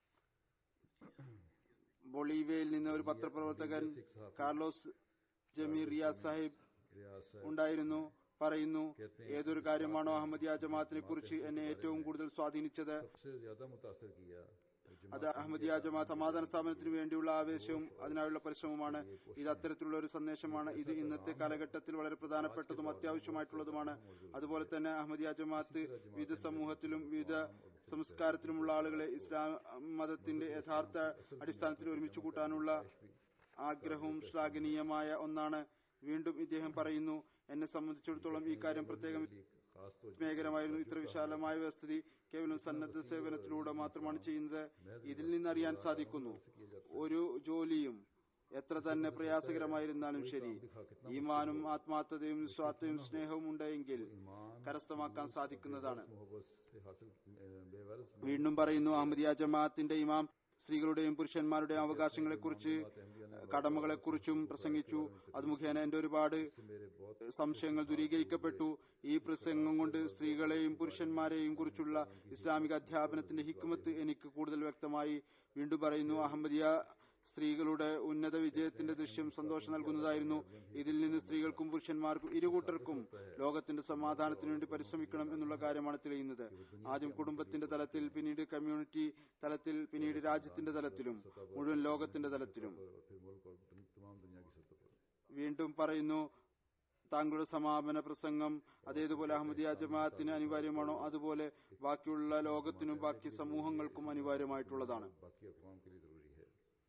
ബൊളീവിയയിൽ നിന്ന് ഒരു പത്രപ്രവർത്തകൻ കാർലോസ് ജമീർ റിയാസ് സാഹിബ് रियाज साहब ഉണ്ടായിരുന്നു പറയുന്നു ഏതൊരു കാര്യമാണോ അഹമ്മദിയ ജമാഅത്തിനെ കുറിച്ച് എന്നെ ഏറ്റവും കൂടുതൽ സ്വാധീനിച്ചത് सबसे ज्यादा मुतासर किया जो അത് അഹമ്മദിയ ജമാഅത്ത് സമാധാന സ്ഥാപനത്തിന് വേണ്ടിയുള്ള ആവേശവും അതിനായുള്ള പരിശ്രമമാണ് ഇത് അത്തരത്തിലുള്ള ഒരു സന്ദേശമാണ് ഇത് ഇന്നത്തെ കാലഘട്ടത്തിൽ വളരെ പ്രധാനപ്പെട്ടതും അത്യാവശ്യമായിട്ടുള്ളതുമാണ് അതുപോലെ തന്നെ അഹമ്മദിയ ജമാഅത്ത് വിവിധ സമൂഹത്തിലും വിവിധ സംസ്കാരത്തിലുമുള്ള ആളുകളെ ഇസ്ലാം മതത്തിന്റെ യഥാർത്ഥ അടിസ്ഥാനത്തിൽ ഒരുമിച്ച് കൂട്ടാനുള്ള ആഗ്രഹവും ശ്ലാഘനീയമായ ഒന്നാണ് വീണ്ടും ഇദ്ദേഹം പറയുന്നു എന്നെ സംബന്ധിച്ചിടത്തോളം ഈ കാര്യം പ്രത്യേകം खास तो മേഖലമായിരുന്നു ഇത്ര വിശാലമായ വ്യവസ്ഥിതി കേവലം സന്നദ്ധ സേവനത്തിലൂടെ മാത്രമാണ് ചെയ്യുന്നത് ഇതിൽ നിന്നറിയാൻ സാധിക്കുന്നു ഒരു ജോലിയും എത്ര തന്നെ പ്രയാസകരമായിരുന്നാലും ശരി ഈമാനും ആത്മാർത്ഥതയും നിസ്വാർത്ഥയും സ്നേഹവും ഉണ്ടെങ്കിൽ കരസ്ഥമാക്കാൻ സാധിക്കുന്നതാണ് मोहब्बत से हासिल अ, बेवरस വീണ്ടും പറയുന്നു അഹമ്മദിയ ജമാഅത്തിന്റെ ഇമാം സ്ത്രീകളുടെയും പുരുഷന്മാരുടെയും അവകാശങ്ങളെക്കുറിച്ച് കടമകളെക്കുറിച്ചും പ്രസംഗിച്ചു അത് മുഖേന എന്റെ ഒരുപാട് मेरे बहुत സംശയങ്ങൾ ദൂരീകരിക്കപ്പെട്ടു ഈ പ്രസംഗം കൊണ്ട് സ്ത്രീകളെയും പുരുഷന്മാരെയും കുറിച്ചുള്ള ഇസ്ലാമിക അധ്യാപനത്തിന്റെ ഹിക്മത്ത് എനിക്ക് കൂടുതൽ വ്യക്തമായി വീണ്ടും പറയുന്നു അഹമ്മദിയ സ്ത്രീകളുടെ ഉന്നത വിജയത്തിന്റെ ദൃശ്യം സന്തോഷം നൽകുന്നതായിരുന്നു ഇതിൽ നിന്ന് സ്ത്രീകൾക്കും പുരുഷന്മാർക്കും ഇരുകൂട്ടർക്കും ലോകത്തിന്റെ സമാധാനത്തിനു വേണ്ടി പരിശ്രമിക്കണം എന്നുള്ള കാര്യമാണ് തെളിയുന്നത് ആദ്യം കുടുംബത്തിന്റെ തലത്തിൽ പിന്നീട് കമ്മ്യൂണിറ്റി തലത്തിൽ പിന്നീട് രാജ്യത്തിന്റെ തലത്തിലും മുഴുവൻ ലോകത്തിന്റെ തലത്തിലും और फिर मुल्क और दुन- तमाम दुनिया की सतह पर വീണ്ടും പറയുന്നു താങ്കളുടെ സമാപന പ്രസംഗം അതേതുപോലെ അഹമ്മദിയ ജമാഅത്തിന് അനിവാര്യമാണോ അതുപോലെ ബാക്കിയുള്ള ലോകത്തിനും ബാക്കി സമൂഹങ്ങൾക്കും അനിവാര്യമായിട്ടുള്ളതാണ് बाकी अकवाम के लिए जरूरी है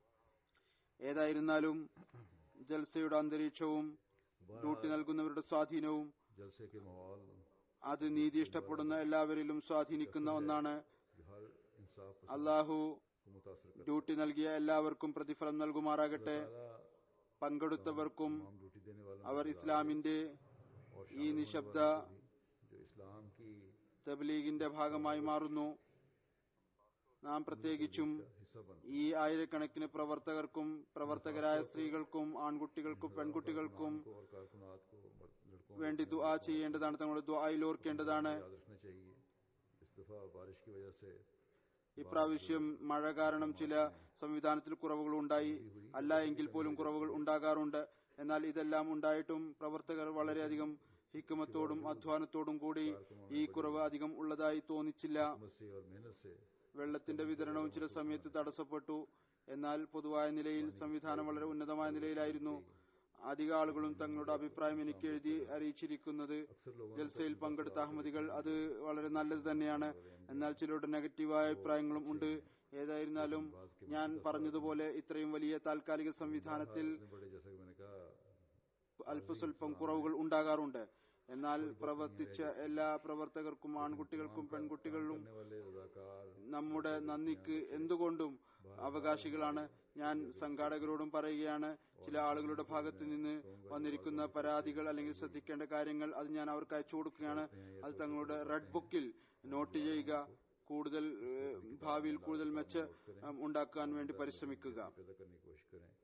ഏതായിരുന്നാലും ജൽസയുടെ അന്തരീക്ഷവും ഡ്യൂട്ടി നൽകുന്നവരുടെ സ്വാധീനവും जलसे के माहौल അത് നീതി ഇഷ്ടപ്പെടുന്ന എല്ലാവരിലും സ്വാധീനിക്കുന്ന ഒന്നാണ് जो हर इंसाफ അള്ളാഹു को मुतासर करता ഡ്യൂട്ടി നൽകിയ എല്ലാവർക്കും പ്രതിഫലം നൽകുമാറാകട്ടെ है പങ്കെടുത്തവർക്കും तमाम ड्यूटी देने वालों അവർ ഇസ്ലാമിന്റെ ഈ നിശബ്ദ जो इस्लाम की തബ്ലീഗിന്റെ ഭാഗമായി മാറുന്നു നാം പ്രത്യേകിച്ചും हिस्सा बन ഈ ആയിരക്കണക്കിന് പ്രവർത്തകർക്കും പ്രവർത്തകരായ സ്ത്രീകൾക്കും ആൺകുട്ടികൾക്കും പെൺകുട്ടികൾക്കും और कारकुनात को मर्द- लड़कों വേണ്ടി ദുആ ചെയ്യേണ്ടതാണ് തങ്ങളുടെ ദുആയിൽ ഓർക്കേണ്ടതാണ് को याद रखना चाहिए इस दफा बारिश की वजह से ഇപ്രാവശ്യം മഴ കാരണം ചില സംവിധാനത്തിൽ കുറവുകൾ ഉണ്ടായി അല്ല എങ്കിൽ പോലും കുറവുകൾ ഉണ്ടാകാറുണ്ട് എന്നാൽ ഇതെല്ലാം ഉണ്ടായിട്ടും പ്രവർത്തകർ വളരെയധികം ഹിക്കുമത്തോടും അധ്വാനത്തോടും കൂടി ഈ കുറവ് അധികം ഉള്ളതായി തോന്നിച്ചില്ല हिम्मत से और मेहनत से വെള്ളത്തിന്റെ വിതരണവും ചില സമയത്ത് തടസ്സപ്പെട്ടു എന്നാൽ പൊതുവായ നിലയിൽ സംവിധാനം വളരെ ഉന്നതമായ നിലയിലായിരുന്നു അധിക ആളുകളും തങ്ങളുടെ അഭിപ്രായം എനിക്ക് എഴുതി അറിയിച്ചിരിക്കുന്നത് अक्सर लोगों ജൽസയിൽ പങ്കെടുത്ത അഹമ്മദികൾ അത് വളരെ നല്ലത് തന്നെയാണ് എന്നാൽ ചിലരുടെ നെഗറ്റീവായ അഭിപ്രായങ്ങളും ഉണ്ട് ഏതായിരുന്നാലും ഞാൻ പറഞ്ഞതുപോലെ ഇത്രയും വലിയ താൽക്കാലിക സംവിധാനത്തിൽ इतने बड़े जैसा कि मैंने कहा അല്പസ്വല്പം കുറവുകൾ ഉണ്ടാകാറുണ്ട് എന്നാൽ പ്രവർത്തിച്ച എല്ലാ പ്രവർത്തകർക്കും ആൺകുട്ടികൾക്കും പെൺകുട്ടികളിലും करने वाले रजाकार നമ്മുടെ നന്ദിക്ക് എന്തുകൊണ്ടും അവകാശികളാണ് ഞാൻ സംഘാടകരോടും പറയുകയാണ് ചില ആളുകളുടെ ഭാഗത്ത് നിന്ന് വന്നിരിക്കുന്ന പരാതികൾ അല്ലെങ്കിൽ ശ്രദ്ധിക്കേണ്ട കാര്യങ്ങൾ അത് ഞാൻ അവർക്ക് അയച്ചു കൊടുക്കുകയാണ് അത് തങ്ങളുടെ റെഡ് ബുക്കിൽ നോട്ട് ചെയ്യുക കൂടുതൽ ഏഹ്, ഭാവിയിൽ കൂടുതൽ മെച്ച ഉം, ഉണ്ടാക്കാൻ വേണ്ടി പരിശ്രമിക്കുക पैदा करने की कोशिश करें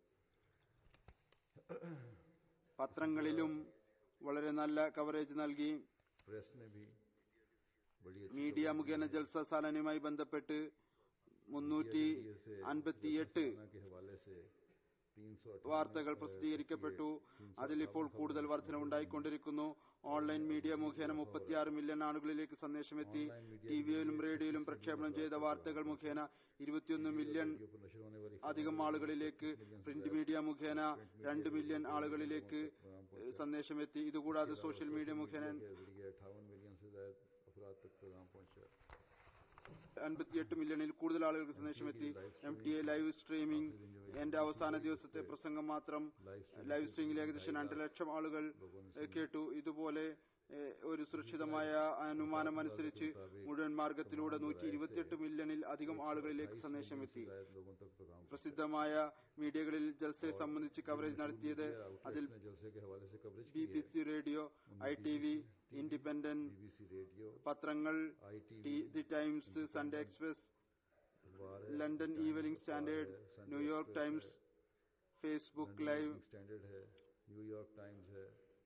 പത്രങ്ങളിലും വളരെ നല്ല കവറേജ് നൽകി प्रेस ने भी बड़ी अच्छी മീഡിയ മുഖേന ജൽസ സാലനുമായി ബന്ധപ്പെട്ട് മുന്നൂറ്റി അൻപത്തിയെട്ട് सूचना के हवाले से तीन सौ വാർത്തകൾ പ്രസിദ്ധീകരിക്കപ്പെട്ടു അതിലിപ്പോൾ കൂടുതൽ വർധനവുണ്ടായിക്കൊണ്ടിരിക്കുന്നു ഓൺലൈൻ മീഡിയ മുഖേന മുപ്പത്തിയാറ് മില്യൺ ആളുകളിലേക്ക് സന്ദേശമെത്തി ടിവിയിലും റേഡിയോയിലും പ്രക്ഷേപണം ചെയ്ത വാർത്തകൾ മുഖേന ഇരുപത്തിയൊന്ന് മില്യൺ पर नशर होने वाली അധികം ആളുകളിലേക്ക് പ്രിന്റ് മീഡിയ മുഖേന രണ്ട് മില്യൺ ആളുകളിലേക്ക് ഏഹ്, സന്ദേശമെത്തി ഇതുകൂടാതെ സോഷ്യൽ മീഡിയ മുഖേന के जरिए अट्ठावन मिलियन से ज्यादा अफराद तक प्रोग्राम पहुंचा അൻപത്തിയെട്ട് മില്യണിൽ കൂടുതൽ ആളുകൾക്ക് സന്ദേശമെത്തി M T A live streaming എന്റെ അവസാന ദിവസത്തെ പ്രസംഗം മാത്രം ലൈവ് സ്ട്രീമിംഗിൽ ഏകദേശം രണ്ട് ലക്ഷം ആളുകൾ ഏഹ്, കേട്ടു ഇതുപോലെ ഏഹ്, ഒരു സുരക്ഷിതമായ അനുമാനം അനുസരിച്ച് മുഴുവൻ മാർഗത്തിലൂടെ നൂറ്റി ഇരുപത്തിയെട്ട് മില്യണിൽ അധികം ആളുകളിലേക്ക് സന്ദേശമെത്തി शायद लोगों तक प्रोग्राम പ്രസിദ്ധമായ മീഡിയകളിൽ ജൽസയെ സംബന്ധിച്ച് കവറേജ് നടത്തിയത് അതിൽ ने जलसे के हवाले से कवरेज ബി की B C radio I T V independent BBC radio പത്രങ്ങൾ ITV, T- the Times Sunday Express अखबार London Evening Standard New York Times Facebook live standard है न्यूयॉर्क टाइम्स है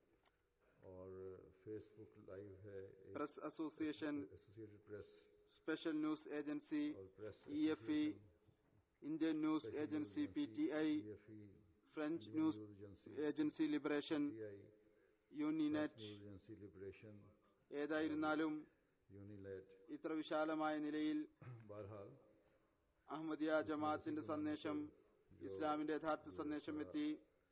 और फेसबुक लाइव है Press Association Associated Press special news agency और press E F E Indian news agency P T I F E French news news agency agency liberation T I Uninet news agency liberation ഏതായിരുന്നാലും यूनिलेट ഇത്ര വിശാലമായ നിലയിൽ बहरहाल അഹമ്മദിയ ജമാഅത്തിന്റെ സന്ദേശം ഇസ്ലാമിന്റെ യഥാർത്ഥ സന്ദേശം എത്തി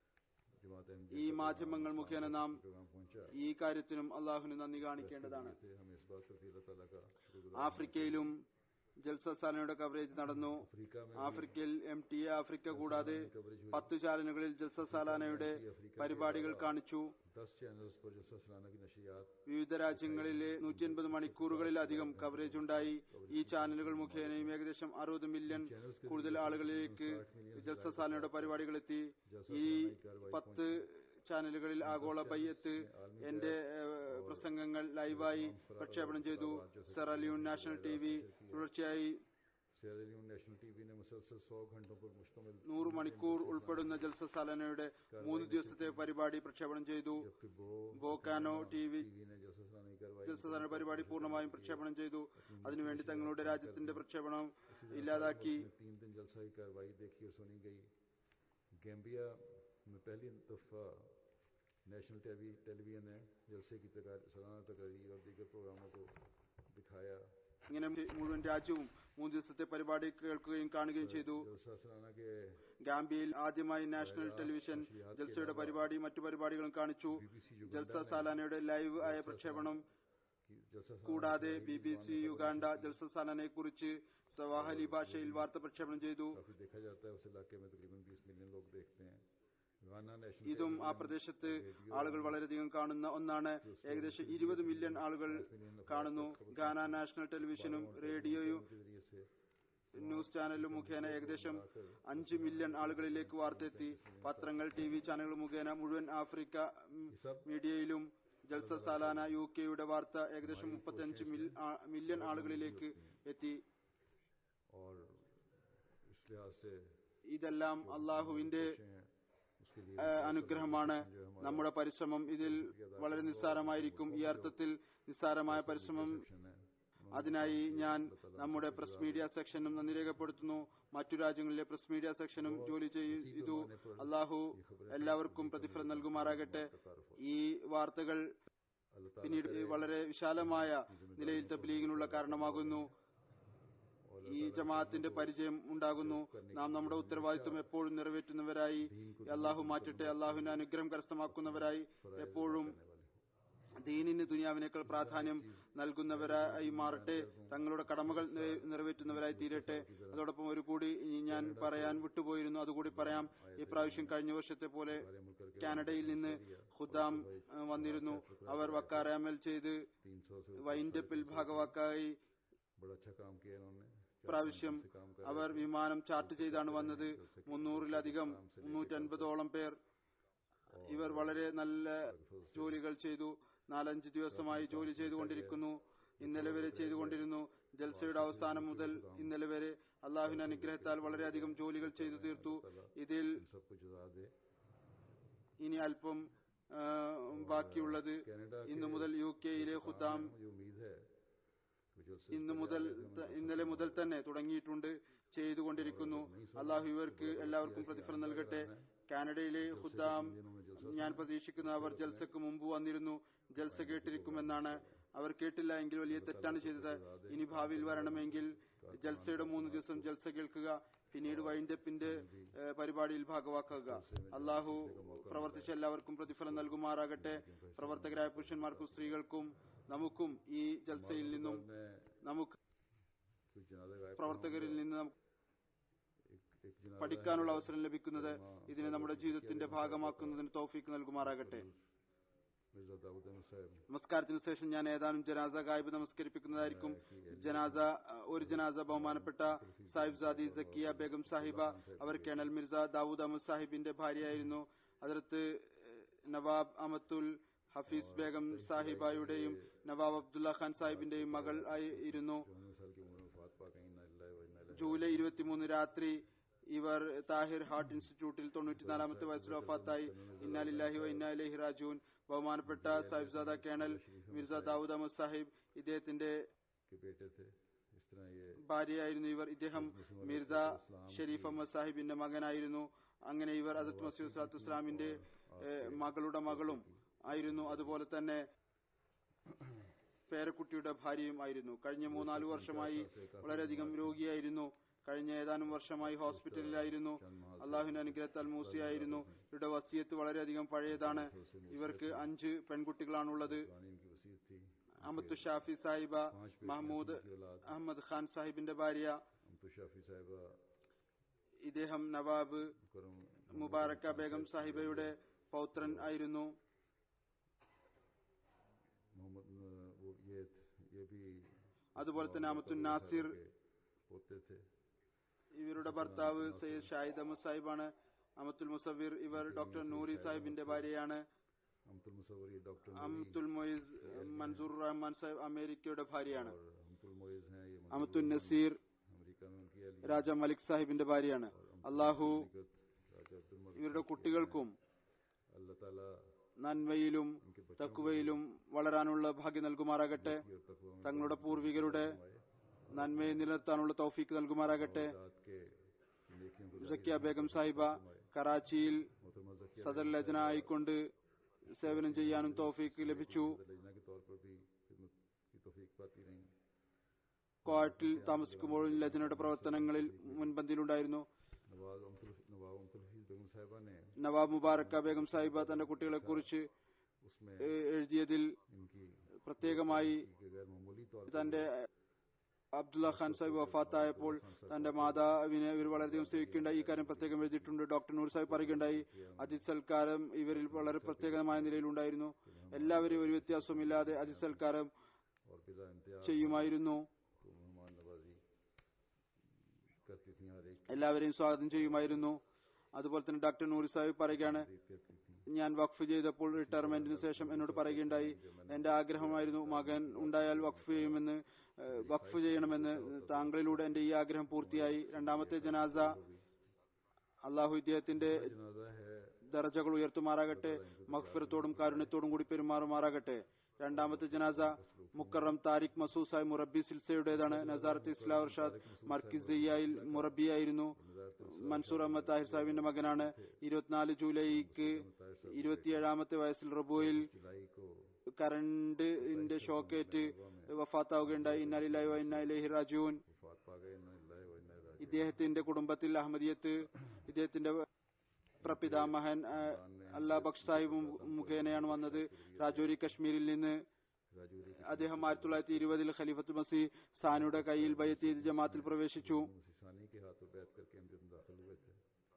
जमात ഈ മാധ്യമങ്ങൾ മുഖേന നാം प्रोग्राम पहुंचा ഈ കാര്യത്തിനും അള്ളാഹുവിന് നന്ദി കാണിക്കേണ്ടതാണ് थे हमें इस बात पर भी अल्लाह ताला का शुक्र ആഫ്രിക്കയിലും ജൽസ സാലനയുടെ കവറേജ് നടന്നു अफ्रीका में ആഫ്രിക്കയിൽ എം ടി എ ആഫ്രിക്ക കൂടാതെ പത്ത് ചാനലുകളിൽ ജൽസ സാലാനയുടെ പരിപാടികൾ കാണിച്ചു दस चैनल्स पर जो ससलाना की नशियात വിവിധ രാജ്യങ്ങളിലെ നൂറ്റി അൻപത് മണിക്കൂറുകളിലധികം കവറേജ് ഉണ്ടായി ഈ ചാനലുകൾ മുഖേനയും ഏകദേശം അറുപത് മില്യൺ കൂടുതൽ ആളുകളിലേക്ക് ജൽസ സാലനയുടെ പരിപാടികൾ എത്തി ഈ പത്ത് ചാനലുകളിൽ ആഗോള ബയ്യത്ത് എന്റെ ഏഹ്, പ്രസംഗങ്ങൾ ലൈവായി പ്രക്ഷേപണം ചെയ്തു സെറലിയൂൺ നാഷണൽ ടി വി തുടർച്ചയായി सेरेलियन नेशनल टीवी ने मुसलसल सौ घंटों पर मुश्तमिल നൂറ് മണിക്കൂർ ഉൾപ്പെടുന്ന ജൽസ സാലനയുടെ മൂന്ന് ദിവസത്തെ പരിപാടി പ്രക്ഷേപണം ചെയ്തു जबकि वो ബോക്കാനോ ടി വി टीवी ने जो ससलाना की कार्रवाई ജൽസസാന പരിപാടി പൂർണ്ണമായും പ്രക്ഷേപണം ചെയ്തു അതിനുവേണ്ടി തങ്ങളുടെ രാജ്യത്തിന്റെ പ്രക്ഷേപണം ഇല്ലാതാക്കി ने तीन दिन जलसा की कार्रवाई देखी और सुनी गई गैम्बिया में पहली दफा नेशनल टेवी टेलीविजन ने जलसे की तकार- सालाना तकरीर और दीगर प्रोग्रामों को दिखाया ഇങ്ങനെ മുഴുവൻ രാജ്യവും മൂന്ന് ദിവസത്തെ പരിപാടി കേൾക്കുകയും കാണുകയും ചെയ്തു जलसा सालाना के ഗാംബിയയിൽ ആദ്യമായി നാഷണൽ ടെലിവിഷൻ ജൽസയുടെ പരിപാടി മറ്റു പരിപാടികളും കാണിച്ചു ജൽസ സാലാനയുടെ ലൈവ് ആയ പ്രക്ഷേപണം की जलसा सालाना കൂടാതെ B B C Uganda Jalsa Salana കുറിച്ച് സവാഹലി ഭാഷയിൽ വാർത്ത പ്രക്ഷേപണം ചെയ്തു काफी देखा जाता है उस इलाके में तकरीबन 20 मिलियन लोग देखते हैं गाना नेशनल ഇതും ആ പ്രദേശത്ത് ആളുകൾ വളരെയധികം കാണുന്ന ഒന്നാണ് ഏകദേശം ഇരുപത് മില്യൺ ആളുകൾ കാണുന്നു ഗാന നാഷണൽ ടെലിവിഷനും റേഡിയോയും के जरिए से ന്യൂസ് ചാനലും മുഖേന ഏകദേശം അഞ്ച് മില്യൺ ആളുകളിലേക്ക് വാർത്തെത്തി പത്രങ്ങൾ ടി വി ചാനലുകൾ മുഖേന മുഴുവൻ ആഫ്രിക്ക ഉം, മീഡിയയിലും ജൽസ സാലാന യു കെയുടെ വാർത്ത ഏകദേശം മുപ്പത്തഞ്ച് മിൽ- ആ- മില്യൺ ആളുകളിലേക്ക് എത്തി और इस लिहाज से ഇതെല്ലാം അള്ളാഹുവിന്റെ हैं उसके लिए ആ, അനുഗ്രഹമാണ് നമ്മുടെ പരിശ്രമം ഇതിൽ വളരെ നിസ്സാരമായിരിക്കും ഈ അർത്ഥത്തിൽ നിസ്സാരമായ പരിശ്രമം है അതിനായി ഞാൻ നമ്മുടെ പ്രസ് മീഡിയ സെക്ഷനും നന്ദി രേഖപ്പെടുത്തുന്നു മറ്റു രാജ്യങ്ങളിലെ പ്രസ് മീഡിയ സെക്ഷനും ജോലി ചെയ്തു അള്ളാഹു എല്ലാവർക്കും പ്രതിഫലം നൽകുമാറാകട്ടെ ഈ വാർത്തകൾ अल्लाह ताला പിന്നീട് വളരെ വിശാലമായ നിലയിൽ തബ്ലീഗിനുള്ള കാരണമാകുന്നു ഈ ജമാഅത്തിന്റെ പരിചയം ഉണ്ടാകുന്നു നാം നമ്മുടെ ഉത്തരവാദിത്വം എപ്പോഴും നിറവേറ്റുന്നവരായി അള്ളാഹു മാറ്റട്ടെ അള്ളാഹുവിന്റെ അനുഗ്രഹം കരസ്ഥമാക്കുന്നവരായി എപ്പോഴും ദീനിന് ദുനിയാവിനേക്കാൾ പ്രാധാന്യം നൽകുന്നവരായി മാറട്ടെ തങ്ങളുടെ കടമകൾ നിറ- നിറവേറ്റുന്നവരായി തീരട്ടെ അതോടൊപ്പം ഒരു കൂടി ഞാൻ പറയാൻ വിട്ടുപോയിരുന്നു അതുകൂടി പറയാം ഈ പ്രാവശ്യം കഴിഞ്ഞ വർഷത്തെ പോലെ കാനഡയിൽ നിന്ന് ഖുദാം ഏഹ്, വന്നിരുന്നു അവർ വക്കാരാമൽ ചെയ്ത് तीन सौ से വൈൻഡപ്പിൽ ഭാഗവാക്കായി बड़ा अच्छा काम किया इन्होंने പ്രാവശ്യം അവർ വിമാനം ചാർട്ട് ചെയ്താണ് വന്നത് മുന്നൂറിലധികം മുന്നൂറ്റൻപതോളം പേർ ഇവർ വളരെ നല്ല ജോലികൾ ചെയ്തു നാലഞ്ച് ദിവസമായി ജോലി ചെയ്തുകൊണ്ടിരിക്കുന്നു ഇന്നലെ വരെ ചെയ്തുകൊണ്ടിരുന്നു ജൽസയുടെ അവസാനം മുതൽ ഇന്നലെ വരെ അള്ളാഹുവിന്റെ അനുഗ്രഹത്താൽ വളരെയധികം ജോലികൾ ചെയ്തു തീർത്തു ഇതിൽ इन सबको जुदा दे ഇനി അല്പം ആ, ബാക്കിയുള്ളത് ഇന്നു മുതൽ യു കെയിലെ ഖുദാം मुझे उम्मीद है कि जो ഇന്ന് മുതൽ ത- ഇന്നലെ മുതൽ തന്നെ തുടങ്ങിയിട്ടുണ്ട് ചെയ്തുകൊണ്ടിരിക്കുന്നു അള്ളാഹു ഇവർക്ക് എല്ലാവർക്കും പ്രതിഫലം നൽകട്ടെ കാനഡയിലെ ഖുദ്ദാം ഞാൻ പ്രതീക്ഷിക്കുന്ന അവർ ജൽസക്ക് മുമ്പ് വന്നിരുന്നു ജൽസ കേട്ടിരിക്കുമെന്നാണ് അവർ കേട്ടില്ല എങ്കിൽ വലിയ തെറ്റാണ് ചെയ്തത് ഇനി ഭാവിയിൽ വരണമെങ്കിൽ ജൽസയുടെ മൂന്ന് ദിവസം ജൽസ കേൾക്കുക പിന്നീട് വൈൻഡപ്പിന്റെ ഏഹ്, പരിപാടിയിൽ ഭാഗവാക്കുക അള്ളാഹു പ്രവർത്തിച്ച എല്ലാവർക്കും പ്രതിഫലം നൽകുമാറാകട്ടെ പ്രവർത്തകരായ പുരുഷന്മാർക്കും സ്ത്രീകൾക്കും നമുക്കും ഈ ജൽസയിൽ നിന്നും നമുക്ക് कुछ जनाजा गायब പ്രവർത്തകരിൽ നിന്ന് നമുക്ക് एक, एक जनाजा പഠിക്കാനുള്ള അവസരം ലഭിക്കുന്നത് ഇതിനെ നമ്മുടെ ജീവിതത്തിന്റെ ഭാഗമാക്കുന്നതിന് തൗഫീക്ക് നൽകുമാറാകട്ടെ मिर्जा दाऊद अहमद साहब നമസ്കാരത്തിന് ശേഷം ഞാൻ ഏതാനും ജനാസ ഗായിബ് നമസ്കരിപ്പിക്കുന്നതായിരിക്കും ജനാസ അഹ്, ഒരു ജനാസ ബഹുമാനപ്പെട്ട സാഹിബ് സാദി സക്കിയ ബേഗം സാഹിബ അവർ കേണൽ മിർസ ദാവൂദ് അഹമ്മദ് സാഹിബിന്റെ ഭാര്യയായിരുന്നു അതിർത്ത് നവാബ് അമത്തുൽ ഹഫീസ് ബേഗം സാഹിബായുടെയും നവാബ് അബ്ദുള്ള ഖാൻ സാഹിബിന്റെയും മകൾ ആയിരുന്നു चौवन साल की उम्र में फात पा गई ना अल्लाह व इन्ना इलैहि ജൂലൈ ഇരുപത്തിമൂന്ന് രാത്രി ഇവർ താഹിർ ഹാർട്ട് ഇൻസ്റ്റിറ്റ്യൂട്ടിൽ തൊണ്ണൂറ്റിനാലാമത്തെ വയസ്സിൽ വഫാത്തായി ഇന്നാലില്ലാഹി വ ഇന്നാ ഇലൈഹി റാജൂൻ ബഹുമാനപ്പെട്ട സാഹിബ്സാദ കേണൽ മിർസ ദാവൂദ് അഹമ്മദ് സാഹിബ് ഇദ്ദേഹത്തിന്റെ के बेटे थे इस तरह ये ഭാര്യയായിരുന്നു ഇവർ ഇദ്ദേഹം മിർസ ഷെരീഫ് അഹമ്മദ് സാഹിബിന്റെ മകനായിരുന്നു അങ്ങനെ ഇവർ അസത്ത് മസീദ് സ്വലാത്തു ഇസ്ലാമിന്റെ ഏഹ്, മകളുടെ മകളും ആയിരുന്നു അതുപോലെ തന്നെ പേരക്കുട്ടിയുടെ ഭാര്യയും ആയിരുന്നു കഴിഞ്ഞ മൂന്നാലു വർഷമായി വളരെയധികം രോഗിയായിരുന്നു കഴിഞ്ഞ ഏതാനും വർഷമായി ഹോസ്പിറ്റലിലായിരുന്നു അള്ളാഹുവിന്റെ അനുഗ്രഹത്താൽ മൂസിയായിരുന്നു ഇവരുടെ വസിയത്ത് വളരെയധികം പഴയതാണ് ഇവർക്ക് അഞ്ച് പെൺകുട്ടികളാണുള്ളത് पुरानी इनकी वसीयत थी അഹമ്മദ് ഷാഫി സാഹിബ മഹ്മൂദ് അഹമ്മദ് ഖാൻ സാഹിബിന്റെ ഭാര്യ हम तो शाफी साहिबा ഇദ്ദേഹം നവാബ് करम മുബാറക്ക ബേഗം സാഹിബയുടെ പൗത്രൻ ആയിരുന്നു मोहम्मद न- वो ये ये भी അതുപോലെ തന്നെ അമത്തുൻ നാസിർ के पोते थे ഇവരുടെ ഭർത്താവ് സയ്യിദ് ഷാഹിദ് അഹമ്മദ് സാഹിബാണ് അമത്തുൽ മുസവിർ ഇവർ ഡോക്ടർ നൂറി സാഹിബിന്റെ ഭാര്യയാണ് अमतुल मुसवर ये डॉक्टर नूरी അമത്തുൽ മൊയ്സ് മൻസൂർ റഹ്മാൻ സാഹിബ് അമേരിക്കയുടെ ഭാര്യയാണ് और अमतुल मोइज हैं ये അമത്തുൽ നസീർ अमेरिका में उनकी अली രാജ മലിക് സാഹിബിന്റെ ഭാര്യയാണ് അള്ളാഹു मलिकत राजा अब्दुल मलिक ഇവരുടെ കുട്ടികൾക്കും अल्लाह ताला നന്മയിലും തക്കുവയിലും വളരാനുള്ള ഭാഗ്യം നൽകുമാറാകട്ടെ की और तकवा में തങ്ങളുടെ പൂർവികരുടെ നന്മയെ നിലനിർത്താനുള്ള തൗഫീക്ക് നൽകുമാറാകട്ടെ रात के नेकियों को സക്കിയ ബേഗം സാഹിബ കറാച്ചിയിൽ मोहतरमा जकिया സദർ ലജന ആയിക്കൊണ്ട് സേവനം ചെയ്യാനും തൗഫീക്ക് ലഭിച്ചു लजना के तौर पर भी खिदमत की तौफीक पाती रही ക്വാട്ടിൽ താമസിക്കുമ്പോഴും ലജനയുടെ പ്രവർത്തനങ്ങളിൽ മുൻപന്തിയിലുണ്ടായിരുന്നു नवाब अमतुल नवाब अमतुल हफीज बेगम साहिबा ने നവാബ് മുബാറക്ക ബേഗം സാഹിബ തന്റെ കുട്ടികളെ കുറിച്ച് उसमें എഴുതിയതിൽ इनकी പ്രത്യേകമായി के गैर मामूली तौर पर തന്റെ അബ്ദുള്ള ഖാൻ സാഹിബ് വഫാത്തായപ്പോൾ തന്റെ മാതാവിനെ ഇവർ വളരെയധികം സേവിക്കേണ്ടായി ഈ കാര്യം പ്രത്യേകം എഴുതിയിട്ടുണ്ട് ഡോക്ടർ നൂർ സാഹിബ് പറയുകയുണ്ടായി അതിസൽക്കാരം ഇവരിൽ വളരെ പ്രത്യേകമായ നിലയിലുണ്ടായിരുന്നു എല്ലാവരെയും ഒരു വ്യത്യാസവുമില്ലാതെ അതിസൽക്കാരം और बिला इम्तियाज ചെയ്യുമായിരുന്നു को मेहमान नवाजी करती थी हर एक എല്ലാവരെയും സ്വാഗതം ചെയ്യുമായിരുന്നു അതുപോലെ തന്നെ ഡോക്ടർ നൂർ സാഹിബ് പറയുകയാണ് की करती थी ഞാൻ വഖഫ് ചെയ്തപ്പോൾ റിട്ടയർമെന്റിന് ശേഷം എന്നോട് പറയുകയുണ്ടായി എന്റെ ആഗ്രഹമായിരുന്നു മകൻ ഉണ്ടായാൽ വഖഫ് ചെയ്യുമെന്ന് ഏഹ്, വഖഫ് ചെയ്യണമെന്ന് താങ്കളിലൂടെ എന്റെ ഈ ആഗ്രഹം പൂർത്തിയായി രണ്ടാമത്തെ ജനാസ അള്ളാഹു ഇദ്ദേഹത്തിന്റെ जनाजा है ദർജകൾ ഉയർത്തുമാറാകട്ടെ മഖ്ഫിറത്തോടും കാരുണ്യത്തോടും കൂടി പെരുമാറുമാറാകട്ടെ രണ്ടാമത്തെ ജനാസ മുക്കറം താരിഖ് മസൂദ് സാഹിബ് മുറബി സിൽസയുടേതാണ് നസാറത്ത് ഇസ്ലാം ഇർഷാദ് മർക്കിസിയയിൽ മുറബിയായിരുന്നു മൻസൂർ അഹമ്മദ് താഹിർ സാഹിബിന്റെ മകനാണ് ഇരുപത്തിനാല് ജൂലൈക്ക് ഇരുപത്തിയേഴാമത്തെ വയസ്സിൽ റബുയിൽ जुलाई को കറണ്ടിന്റെ ഷോക്കേറ്റ് വഫാത്താവുകയുണ്ടായി ഇന്നാലില്ലായി ഇന്നാലി റാജുവിൻ वफात पा गए न लाए व न राज ഇദ്ദേഹത്തിന്റെ കുടുംബത്തിൽ അഹമ്മദിയത്ത് ഇദ്ദേഹത്തിന്റെ പ്രപിതാമഹൻ ആ, അല്ലാ ബക്ഷ് സാഹിബ് മു- മുഖേനയാണ് വന്നത് രാജൌരി കശ്മീരിൽ നിന്ന് राजौरी അദ്ദേഹം ആയിരത്തി തൊള്ളായിരത്തി ഇരുപതിൽ ഖലീഫത്ത് മസി സാനുയുടെ കയ്യിൽ ബയ്യത്ത് ചെയ്ത് ജമാത്തിൽ പ്രവേശിച്ചു सिसानी के हाथों बैत करके हम जब दाखिल हुए थे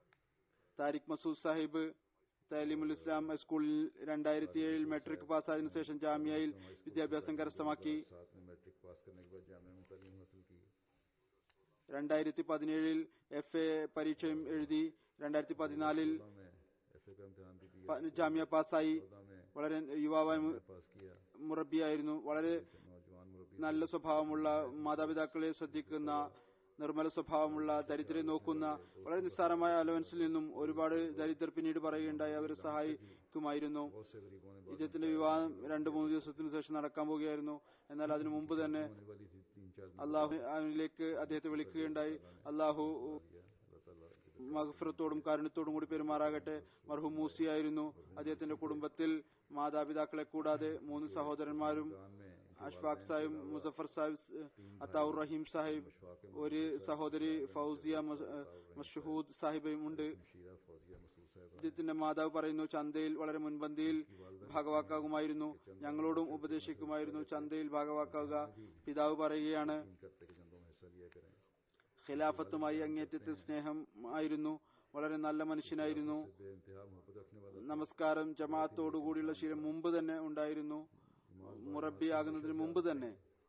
താരിഖ് മസൂദ് സാഹിബ് തലീമുൽ ഇസ്ലാം സ്കൂളിൽ രണ്ടായിരത്തി ഏഴിൽ മെട്രിക് പാസ്സായതിനു ശേഷം ജാമ്യയിൽ വിദ്യാഭ്യാസം കരസ്ഥമാക്കി साथ में मैट्रिक पास करने के बाद जामिया में तालीम हासिल की രണ്ടായിരത്തി പതിനേഴിൽ എഫ് എ പരീക്ഷയും എഴുതി രണ്ടായിരത്തി പതിനാലിൽ चौदह में एफ का इम्तिहान भी दिया പ- ജാമ്യ പാസ്സായി चौदह में വളരെ യുവാവായി മു- पास किया മുറബിയായിരുന്നു വളരെ नौजवान मुरबी നല്ല സ്വഭാവമുള്ള മാതാപിതാക്കളെ ശ്രദ്ധിക്കുന്ന നിർമ്മല സ്വഭാവമുള്ള ദരിദ്രരെ നോക്കുന്ന വളരെ നിസ്സാരമായ അലവൻസിൽ നിന്നും ഒരുപാട് ദരിദ്രർ പിന്നീട് പറയുകയുണ്ടായി അവരെ സഹായിക്കുമായിരുന്നു बहुत से गरीबों ने बात ഇദ്ദേഹത്തിന്റെ വിവാഹം രണ്ടു മൂന്ന് ദിവസത്തിന് ശേഷം നടക്കാൻ പോകുകയായിരുന്നു എന്നാൽ അതിനു മുമ്പ് തന്നെ होने वाली थी तीन चार दिन അള്ളാഹു അവനിലേക്ക് അദ്ദേഹത്തെ വിളിക്കുകയുണ്ടായി അള്ളാഹു किया अल्लाह ताला की മഹഫിറത്തോടും കാരുണ്യത്തോടും കൂടി പെരുമാറാകട്ടെ മർഹൂം മൂസിയായിരുന്നു അദ്ദേഹത്തിന്റെ കുടുംബത്തിൽ മാതാപിതാക്കളെ കൂടാതെ മൂന്ന് സഹോദരന്മാരും दुकान में അഷ്ഫാഖ് സാഹിബ് മുസഫർ സാഹിബ് അത്താവുർ റഹീം സാഹിബ് ഒരു സഹോദരി ഫൗസിയ മസ്- മഷഹൂദ് സാഹിബയും ഉണ്ട് शीरा फौजिया मसूद साहब ഇദ്ദേഹത്തിന്റെ മാതാവ് പറയുന്നു ചന്തയിൽ വളരെ മുൻപന്തിയിൽ ഭാഗവാക്കാകുമായിരുന്നു ഞങ്ങളോടും ഉപദേശിക്കുമായിരുന്നു ചന്തയിൽ ഭാഗവാക്കാവുക പിതാവ് പറയുകയാണ് इन करते के जंदों में हिस्सा लिया करें ഖിലാഫത്തുമായി അങ്ങേറ്റത്തെ സ്നേഹം ആയിരുന്നു വളരെ നല്ല മനുഷ്യനായിരുന്നു बेइंतहा मोहब्बत रखने वाला നമസ്കാരം ജമാഅത്തോടുകൂടിയുള്ള ശീലം മുമ്പ് തന്നെ ഉണ്ടായിരുന്നു മുറബിയാകുന്നതിന് മുമ്പ് തന്നെ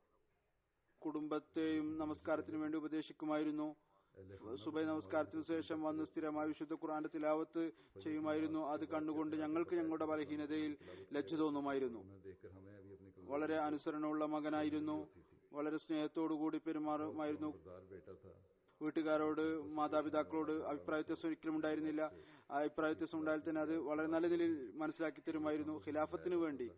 കുടുംബത്തെയും നമസ്കാരത്തിനു വേണ്ടി ഉപദേശിക്കുമായിരുന്നു സുബൈ നമസ്കാരത്തിനു ശേഷം വന്ന് സ്ഥിരമായി വിശുദ്ധ ഖുർആന്റെ തിലാവത്ത് ചെയ്യുമായിരുന്നു അത് കണ്ടുകൊണ്ട് ഞങ്ങൾക്ക് ഞങ്ങളുടെ ബലഹീനതയിൽ ലജ്ജ തോന്നുമായിരുന്നു उन्हें देखकर हमें अभी अपनी വളരെ അനുസരണമുള്ള മകനായിരുന്നു വളരെ സ്നേഹത്തോടുകൂടി പെരുമാറുമായിരുന്നു कमदार बेटा था വീട്ടുകാരോട് മാതാപിതാക്കളോട് അഭിപ്രായ വ്യത്യാസം ഒരിക്കലും ഉണ്ടായിരുന്നില്ല ആ അഭിപ്രായ വ്യത്യാസം ഉണ്ടായാൽ തന്നെ അത് വളരെ നല്ല നിലയിൽ മനസ്സിലാക്കി തരുമായിരുന്നു ഖിലാഫത്തിന് വേണ്ടി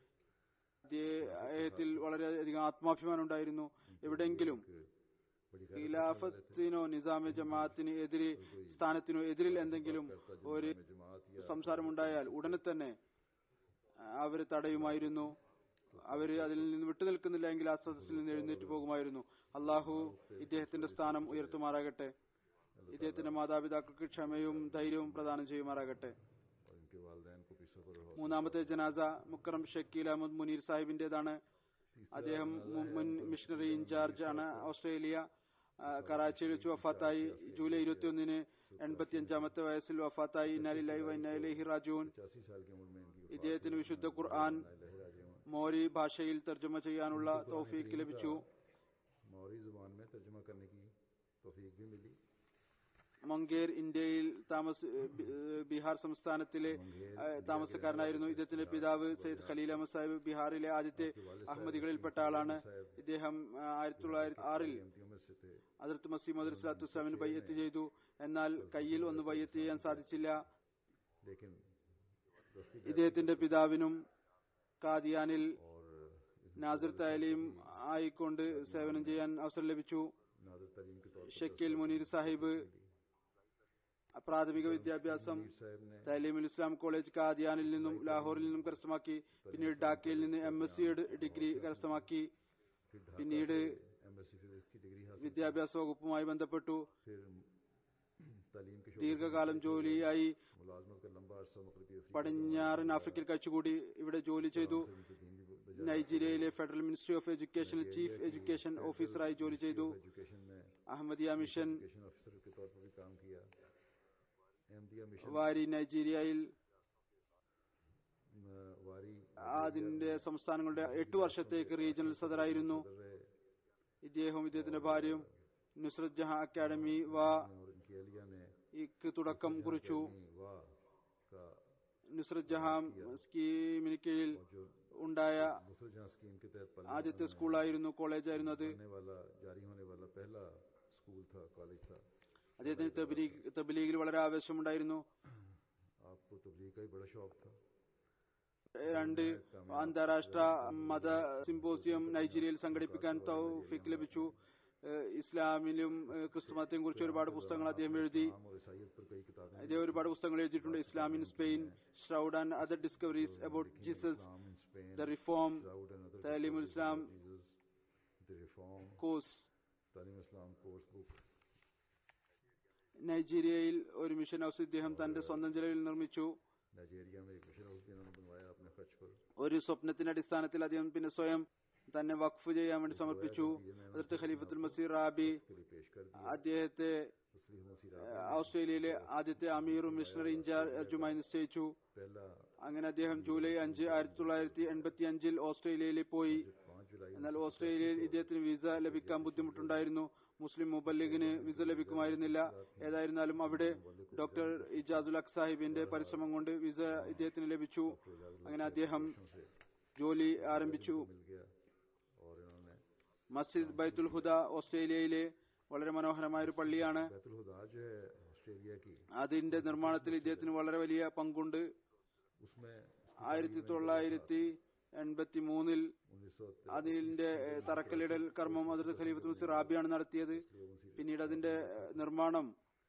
അദ്ദേഹത്തിൽ വളരെയധികം ആത്മാഭിമാനം ഉണ്ടായിരുന്നു എവിടെയെങ്കിലും बड़ी ഖിലാഫത്തിനോ നിസാമി ജമാഅത്തിന് എതിരെ സ്ഥാനത്തിനോ എതിരിൽ എന്തെങ്കിലും ഒരു जमात या സംസാരമുണ്ടായാൽ ഉടനെ തന്നെ അവര് തടയുമായിരുന്നു അവര് അതിൽ നിന്ന് വിട്ടുനിൽക്കുന്നില്ല എങ്കിൽ ആ സദസ്സിൽ നിന്ന് എഴുന്നേറ്റ് പോകുമായിരുന്നു അള്ളാഹു ഇദ്ദേഹത്തിന്റെ സ്ഥാനം ഉയർത്തുമാറാകട്ടെ ഇദ്ദേഹത്തിന്റെ മാതാപിതാക്കൾക്ക് ക്ഷമയും ധൈര്യവും പ്രദാനം ചെയ്യുമാറാകട്ടെ और इनके वालदेन को भी सब्र और മൂന്നാമത്തെ ജനാസ മുക്കറം ഷക്കീൽ അഹമ്മദ് മുനീർ സാഹിബിന്റേതാണ് അദ്ദേഹം മു- മുൻ മിഷണറി ഇൻചാർജ് ആണ് ഓസ്ട്രേലിയ ആ, കറാച്ചിയിൽ വെച്ച് വഫാത്തായി ജൂലൈ ഇരുപത്തിയൊന്നിന് എൺപത്തിയഞ്ചാമത്തെ വയസ്സിൽ വഫാത്തായി ഇന്നാലില്ലാഹി വ ഇന്നാ ഇലൈഹി റാജിഊൻ पचासी साल की उम्र में इनकी ഇദ്ദേഹത്തിന് വിശുദ്ധ ഖുർആൻ लहराजे മോരി ഭാഷയിൽ തർജ്ജമ ചെയ്യാനുള്ള തൗഫീക്ക് ലഭിച്ചു मौरी जुबान में तर्जमा करने की तौफीक भी मिली മൊങ്കേർ ഇന്ത്യയിൽ താമസ ബി- ബീഹാർ സംസ്ഥാനത്തിലെ ആ, താമസക്കാരനായിരുന്നു ഇദ്ദേഹത്തിന്റെ പിതാവ് സയ്യിദ് ഖലീൽ അഹമ്മദ് സാഹിബ് ബീഹാറിലെ ആദ്യത്തെ അഹമ്മദികളിൽപ്പെട്ട ആളാണ് ഇദ്ദേഹം ആ, ആയിരത്തി തൊള്ളായിരത്തി ആറിൽ कीमती उम्र से थे അതിർത്ത് മസീം മദർ സ്വലാത്തു വസ്സലാമിന് ബയ്യത്ത് ചെയ്തു എന്നാൽ കയ്യിൽ ഒന്ന് ബയ്യത്ത് ചെയ്യാൻ സാധിച്ചില്ല लेकिन दोस्ती ഇദ്ദേഹത്തിന്റെ പിതാവിനും കാദിയാനിൽ और നാസിർ താലീം ആയിക്കൊണ്ട് സേവനം ചെയ്യാൻ അവസരം ലഭിച്ചു नादर तरीन के तौर पर ഷക്കീൽ മുനീർ സാഹിബ് പ്രാഥമിക വിദ്യാഭ്യാസം मीर साहब ने തലീമുൽ ഇസ്ലാം കോളേജ് കാദിയാനിൽ നിന്നും ലാഹോറിൽ നിന്നും കരസ്ഥമാക്കി പിന്നീട് ഡാക്കയിൽ നിന്ന് എം എസ് സി ഡിഗ്രി കരസ്ഥമാക്കി फिर ढाका പിന്നീട് एम्बेसी फिजिक्स की डिग्री हासिल വിദ്യാഭ്യാസ വകുപ്പുമായി ബന്ധപ്പെട്ടു फिर तालीम के शोबे ദീർഘകാലം ജോലിയായി मुलाजमत का लंबा अरसा मगरबी अफ्रीका പടിഞ്ഞാറൻ ആഫ്രിക്കയിൽ കഴിച്ചുകൂടി ഇവിടെ ജോലി ചെയ്തു के दीन भी बजा നൈജീരിയയിലെ ഫെഡറൽ മിനിസ്ട്രി ഓഫ് എഡ്യൂക്കേഷനിൽ ചീഫ് എഡ്യൂക്കേഷൻ ഓഫീസറായി ജോലി ചെയ്തു एजुकेशन में അഹമ്മദിയ മിഷൻ एजुकेशन ऑफिसर के तौर पर भी काम किया अहमदिया मिशन വാരി നൈജീരിയയിൽ अ, वारी അതിന്റെ സംസ്ഥാനങ്ങളുടെ എട്ട് വർഷത്തേക്ക് റീജിയണൽ സദറായിരുന്നു सदर रहे ഇദ്ദേഹവും ഇദ്ദേഹത്തിന്റെ ഭാര്യയും നുസ്രത് ജഹാൻ അക്കാദമി വ और इनकी अलिया ने ഇക്ക് തുടക്കം കുറിച്ചു वाह का നുസ്രത് ജഹാൻ സ്കീമിന് കീഴിൽ जो ഉണ്ടായ दूसरे जहां स्कीम के तहत पलने ആദ്യത്തെ സ്കൂളായിരുന്നു കോളേജായിരുന്നു അത് आने वाला जारी होने वाला पहला स्कूल था कॉलेज था അദ്ദേഹത്തിന് തബ്ലീഗ് തബ്ലീഗിൽ വളരെ ആവേശമുണ്ടായിരുന്നു आपको तबलीग का ही बड़ा शौक था രണ്ട് അന്താരാഷ്ട്ര മത സിംബോസിയം നൈജീരിയയിൽ സംഘടിപ്പിക്കാൻ തൗഫീക്ക് ലഭിച്ചു ഏഹ് ഇസ്ലാമിലും ഏഹ് ക്രിസ്തു മതത്തെയും കുറിച്ച് ഒരുപാട് പുസ്തകങ്ങൾ അദ്ദേഹം എഴുതി इस्लाम और ईसाइत पर कई किताबें അദ്ദേഹം ഒരുപാട് പുസ്തകങ്ങൾ എഴുതിയിട്ടുണ്ട് Islam in Spain shroud and other discoveries about Jesus Islam in Spain, the reform Shroud and other Talimul Islam Jesus, the Reform, course Talim Islam course book, നൈജീരിയയിൽ ഒരു മിഷൻ ഹൗസ് ഇദ്ദേഹം തന്റെ സ്വന്തം ചെലവിൽ നിർമ്മിച്ചു नाइजीरिया में एक मिशन हाउस भी उन्होंने बनवाया अपने खर्च पर ഒരു സ്വപ്നത്തിന്റെ അടിസ്ഥാനത്തിൽ അദ്ദേഹം പിന്നെ സ്വയം തന്നെ വഖഫ് ചെയ്യാൻ വേണ്ടി സമർപ്പിച്ചു അതിർത്ത് ഖലീഫത്തുൽ മസീർ റാബി के लिए पेश कर दिया അദ്ദേഹത്തെ तस्लीम मसीह ഏഹ്, ഓസ്ട്രേലിയയിലെ ആദ്യത്തെ അമീറും മിഷണറി ഇൻചാർജുമായി നിശ്ചയിച്ചു पहला അങ്ങനെ അദ്ദേഹം ജൂലൈ അഞ്ച് ആയിരത്തി തൊള്ളായിരത്തി എൺപത്തി അഞ്ചിൽ ഓസ്ട്രേലിയയിൽ പോയി पाँच जुलाई എന്നാൽ ഓസ്ട്രേലിയയിൽ ഇദ്ദേഹത്തിന് വിസ ലഭിക്കാൻ ബുദ്ധിമുട്ടുണ്ടായിരുന്നു മുസ്ലിം മുബല്ലിഗിന് വിസ ലഭിക്കുമായിരുന്നില്ല ഏതായിരുന്നാലും അവിടെ ഡോക്ടർ ഇജാസുൽ അഖ് സാഹിബിന്റെ പരിശ്രമം കൊണ്ട് വിസ ഇദ്ദേഹത്തിന് ലഭിച്ചു അങ്ങനെ അദ്ദേഹം से ജോലി ആരംഭിച്ചു मिल गया और इन्होंने മസ്ജിദ് ബൈത്തുൽ ഹുദ ഓസ്ട്രേലിയയിലെ വളരെ മനോഹരമായ ഒരു പള്ളിയാണ് बैतुल हुदा जो है ऑस्ट्रेलिया की അതിന്റെ നിർമ്മാണത്തിൽ ഇദ്ദേഹത്തിന് വളരെ വലിയ പങ്കുണ്ട് उसमें ആയിരത്തി തൊള്ളായിരത്തി എൺപത്തി മൂന്നിൽ उन्नीस सौ അതിന്റെ ഏഹ്, തറക്കല്ലിടൽ കർമ്മം അതിർത്ത് ഖലീഫത്ത് മുസി റാബിയാണ് നടത്തിയത് പിന്നീട് അതിന്റെ ഏഹ്, നിർമ്മാണം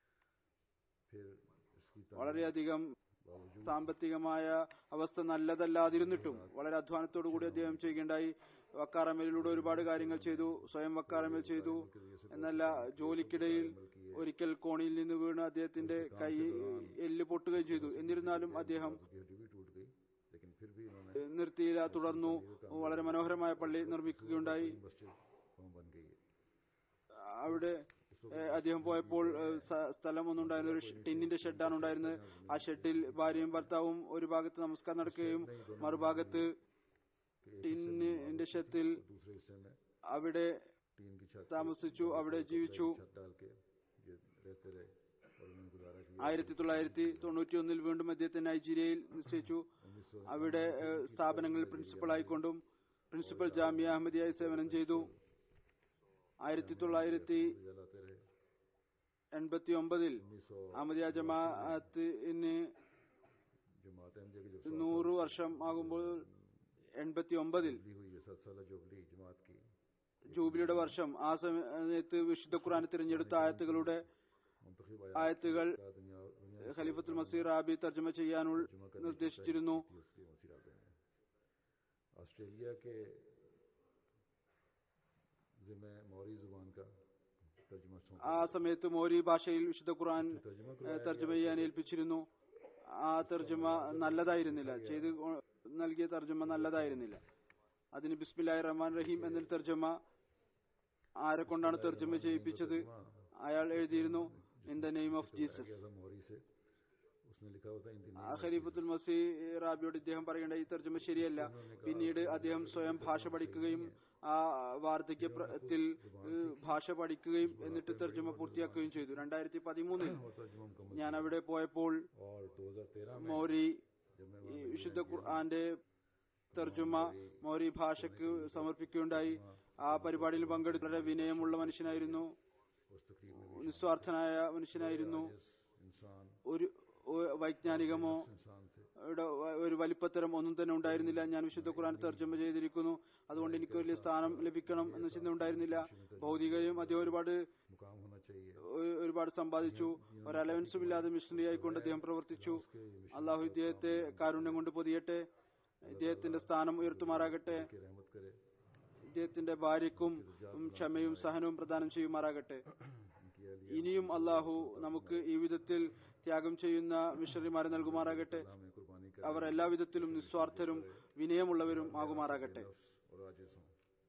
फिर इसकी വളരെയധികം സാമ്പത്തികമായ അവസ്ഥ നല്ലതല്ലാതിരുന്നിട്ടും വളരെ അധ്വാനത്തോടു കൂടി അദ്ദേഹം ചെയ്യുകയുണ്ടായി വക്കാറമേലിലൂടെ ഒരുപാട് കാര്യങ്ങൾ ചെയ്തു സ്വയം വക്കാറമേൽ ചെയ്തു എന്നല്ല ജോലിക്കിടയിൽ ഒരിക്കൽ കോണിയിൽ നിന്ന് വീണ് അദ്ദേഹത്തിന്റെ കൈ എല്ല് പൊട്ടുകയും ചെയ്തു എന്നിരുന്നാലും അദ്ദേഹം की हड्डी भी टूट गई लेकिन फिर भी इन्होंने നിർത്തിയില്ല തുടർന്നു വളരെ മനോഹരമായ പള്ളി നിർമ്മിക്കുകയുണ്ടായി मस्जिद वहाँ बन गई है അവിടെ ഏഹ്, അദ്ദേഹം പോയപ്പോൾ ഏഹ്, സ- സ്ഥലം ഒന്നും ഉണ്ടായിരുന്ന ഒരു ഷെ- ടിന്നിന്റെ ഷെഡാണ് ഉണ്ടായിരുന്നത് ആ ഷെഡിൽ ഭാര്യയും ഭർത്താവും ഒരു ഭാഗത്ത് നമസ്കാരം നടക്കുകയും മറുഭാഗത്ത് ടിന്നിന്റെ ഷെഡിൽ दूसरे हिस्से में അവിടെ टीन की छत താമസിച്ചു അവിടെ ജീവിച്ചു छत डाल के ये रहते रहे और उन्होंने गुजारा किया ആയിരത്തി തൊള്ളായിരത്തി തൊണ്ണൂറ്റി ഒന്നിൽ വീണ്ടും അദ്ദേഹത്തെ നൈജീരിയയിൽ നിശ്ചയിച്ചു അവിടെ ഏഹ്, സ്ഥാപനങ്ങളിൽ പ്രിൻസിപ്പളായിക്കൊണ്ടും പ്രിൻസിപ്പൽ ജാമിയ അഹമ്മദിയായി സേവനം ചെയ്തു ആയിരത്തി തൊള്ളായിരത്തി जलाते रहे എൺപത്തി ഒമ്പതിൽ उन्नीस सौ അഹമ്മദിയ ജമാഅത്തിന് जमात अहमदिया की जब നൂറ് വർഷം ആകുമ്പോൾ എൺപത്തി ഒമ്പതിൽ जुबली हुई है सात साल जुबली जमात की ജൂബിലിയുടെ വർഷം ആ സമയത്ത് വിശുദ്ധ ഖുർആൻ തിരഞ്ഞെടുത്ത ആയത്തുകളുടെ मुंतखब ആയത്തുകൾ आया दुनिया दुनिया ഖലീഫത്തുൽ മസീർ റാബി തർജ്ജമ ചെയ്യാനുള്ള നിർദ്ദേശിച്ചിരുന്നു थी उसके मसीह राबे ने ऑस्ट्रेलिया के जिम्मे मौरी जुबान का तर्जुमा सौंपा ആ സമയത്ത് മോരി ഭാഷയിൽ വിശുദ്ധ ഖുർആൻ तर्जुमा ഏഹ്, തർജ്ജമ ചെയ്യാൻ ഏൽപ്പിച്ചിരുന്നു ആ തർജ്ജമ നല്ലതായിരുന്നില്ല ചെയ്ത് കൊ- നൽകിയ തർജ്ജമ നല്ലതായിരുന്നില്ല അതിന് ബിസ്മില്ലാഹി റഹ്മാൻ റഹീം എന്നൊരു തർജ്ജമ ആരെ കൊണ്ടാണ് തർജ്ജമ ചെയ്യിപ്പിച്ചത് അയാൾ എഴുതിയിരുന്നു in the name of Jesus किया था मौरी से उसने लिखा होता इन दिन ആ ഖലീഫത്തുൽ മസീ റാബിയോട് ഇദ്ദേഹം പറയേണ്ട ഈ തർജ്ജമ ശരിയല്ല പിന്നീട് അദ്ദേഹം സ്വയം ഭാഷ പഠിക്കുകയും ആ വാർദ്ധക്യത്തിൽ ഏഹ്, ഭാഷ പഠിക്കുകയും എന്നിട്ട് തർജ്ജമ പൂർത്തിയാക്കുകയും ചെയ്തു രണ്ടായിരത്തി പതിമൂന്നിൽ और तर्जुमा मुकम्मल ഞാൻ അവിടെ പോയപ്പോൾ और 2013 में മൗരി जब मैं ഈ വിശുദ്ധ ഖുർആന്റെ തർജ്ജമ മൗരി ഭാഷയ്ക്ക് സമർപ്പിക്കുകയുണ്ടായി ആ പരിപാടിയിൽ പങ്കെടുത്ത വളരെ വിനയമുള്ള മനുഷ്യനായിരുന്നു उस तकरीब में നിസ്വാർത്ഥനായ മനുഷ്യനായിരുന്നു जिस इंसान ഒരു ഒ- വൈജ്ഞാനികമോ इंसान थे ഇവിടെ വ- ഒരു വലിപ്പത്തരം ഒന്നും തന്നെ ഉണ്ടായിരുന്നില്ല ഞാൻ വിശുദ്ധ ഖുർആൻ തർജ്ജമ ചെയ്തിരിക്കുന്നു അതുകൊണ്ട് എനിക്ക് വലിയ സ്ഥാനം ലഭിക്കണം എന്ന ചിന്ത ഉണ്ടായിരുന്നില്ല ഭൗതികയും അദ്ദേഹം ഒരുപാട് मुकाम होना चाहिए ഒ- ഒരുപാട് സമ്പാദിച്ചു ഒരു അലവൻസും ഇല്ലാതെ മിഷണറി ആയിക്കൊണ്ട് അദ്ദേഹം പ്രവർത്തിച്ചു അള്ളാഹു ഇദ്ദേഹത്തെ കാരുണ്യം കൊണ്ട് പൊതിയട്ടെ ഇദ്ദേഹത്തിന്റെ സ്ഥാനം ഉയർത്തുമാറാകട്ടെ कि रहमत करे ഇദ്ദേഹത്തിന്റെ ഭാര്യയ്ക്കും ഉം, ക്ഷമയും സഹനവും പ്രദാനം ചെയ്യുമാറാകട്ടെ उनकी अली ഇനിയും അള്ളാഹു നമുക്ക് ഈ വിധത്തിൽ ത്യാഗം ചെയ്യുന്ന മിഷണറിമാരെ നൽകുമാറാകട്ടെ में कुर्बानी कर അവർ എല്ലാ വിധത്തിലും നിസ്വാർത്ഥരും വിനയമുള്ളവരും ആകുമാറാകട്ടെ और आजिज हों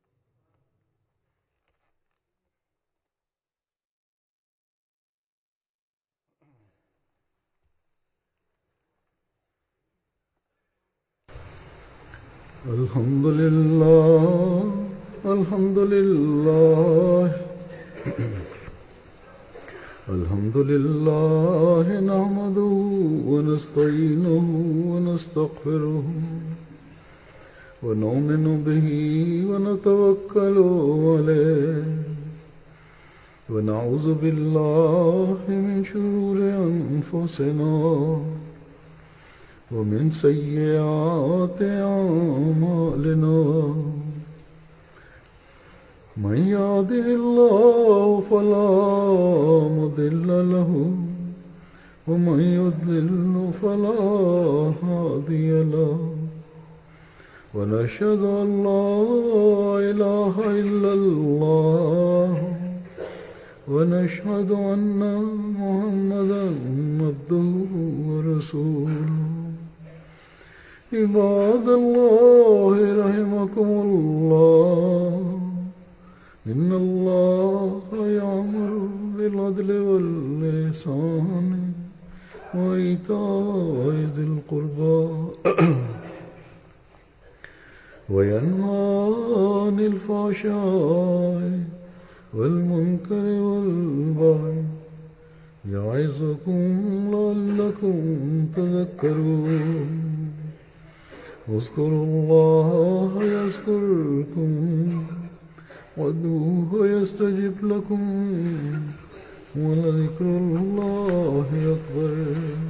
الحمد لله الحمد لله الحمد لله نحمده ونستعينه ونستغفره ونؤمن به ونتوكل عليه ونعوذ بالله من شرور أنفسنا ومن سيئات أعمالنا من يهده الله فلا مضل له ومن يضلل فلا هادي له ونشهد أن لا إله إلا الله ونشهد أن محمدا عبده ورسوله عباد الله رحمكم الله إن الله يأمر بالعدل واللسان وإيتاء ذي القربى وينهى عن الفحشاء والمنكر والبغي يعظكم لعلكم تذكرون اذكروا الله يذكركم وادعوه يستجب لكم ولذكر الله أكبر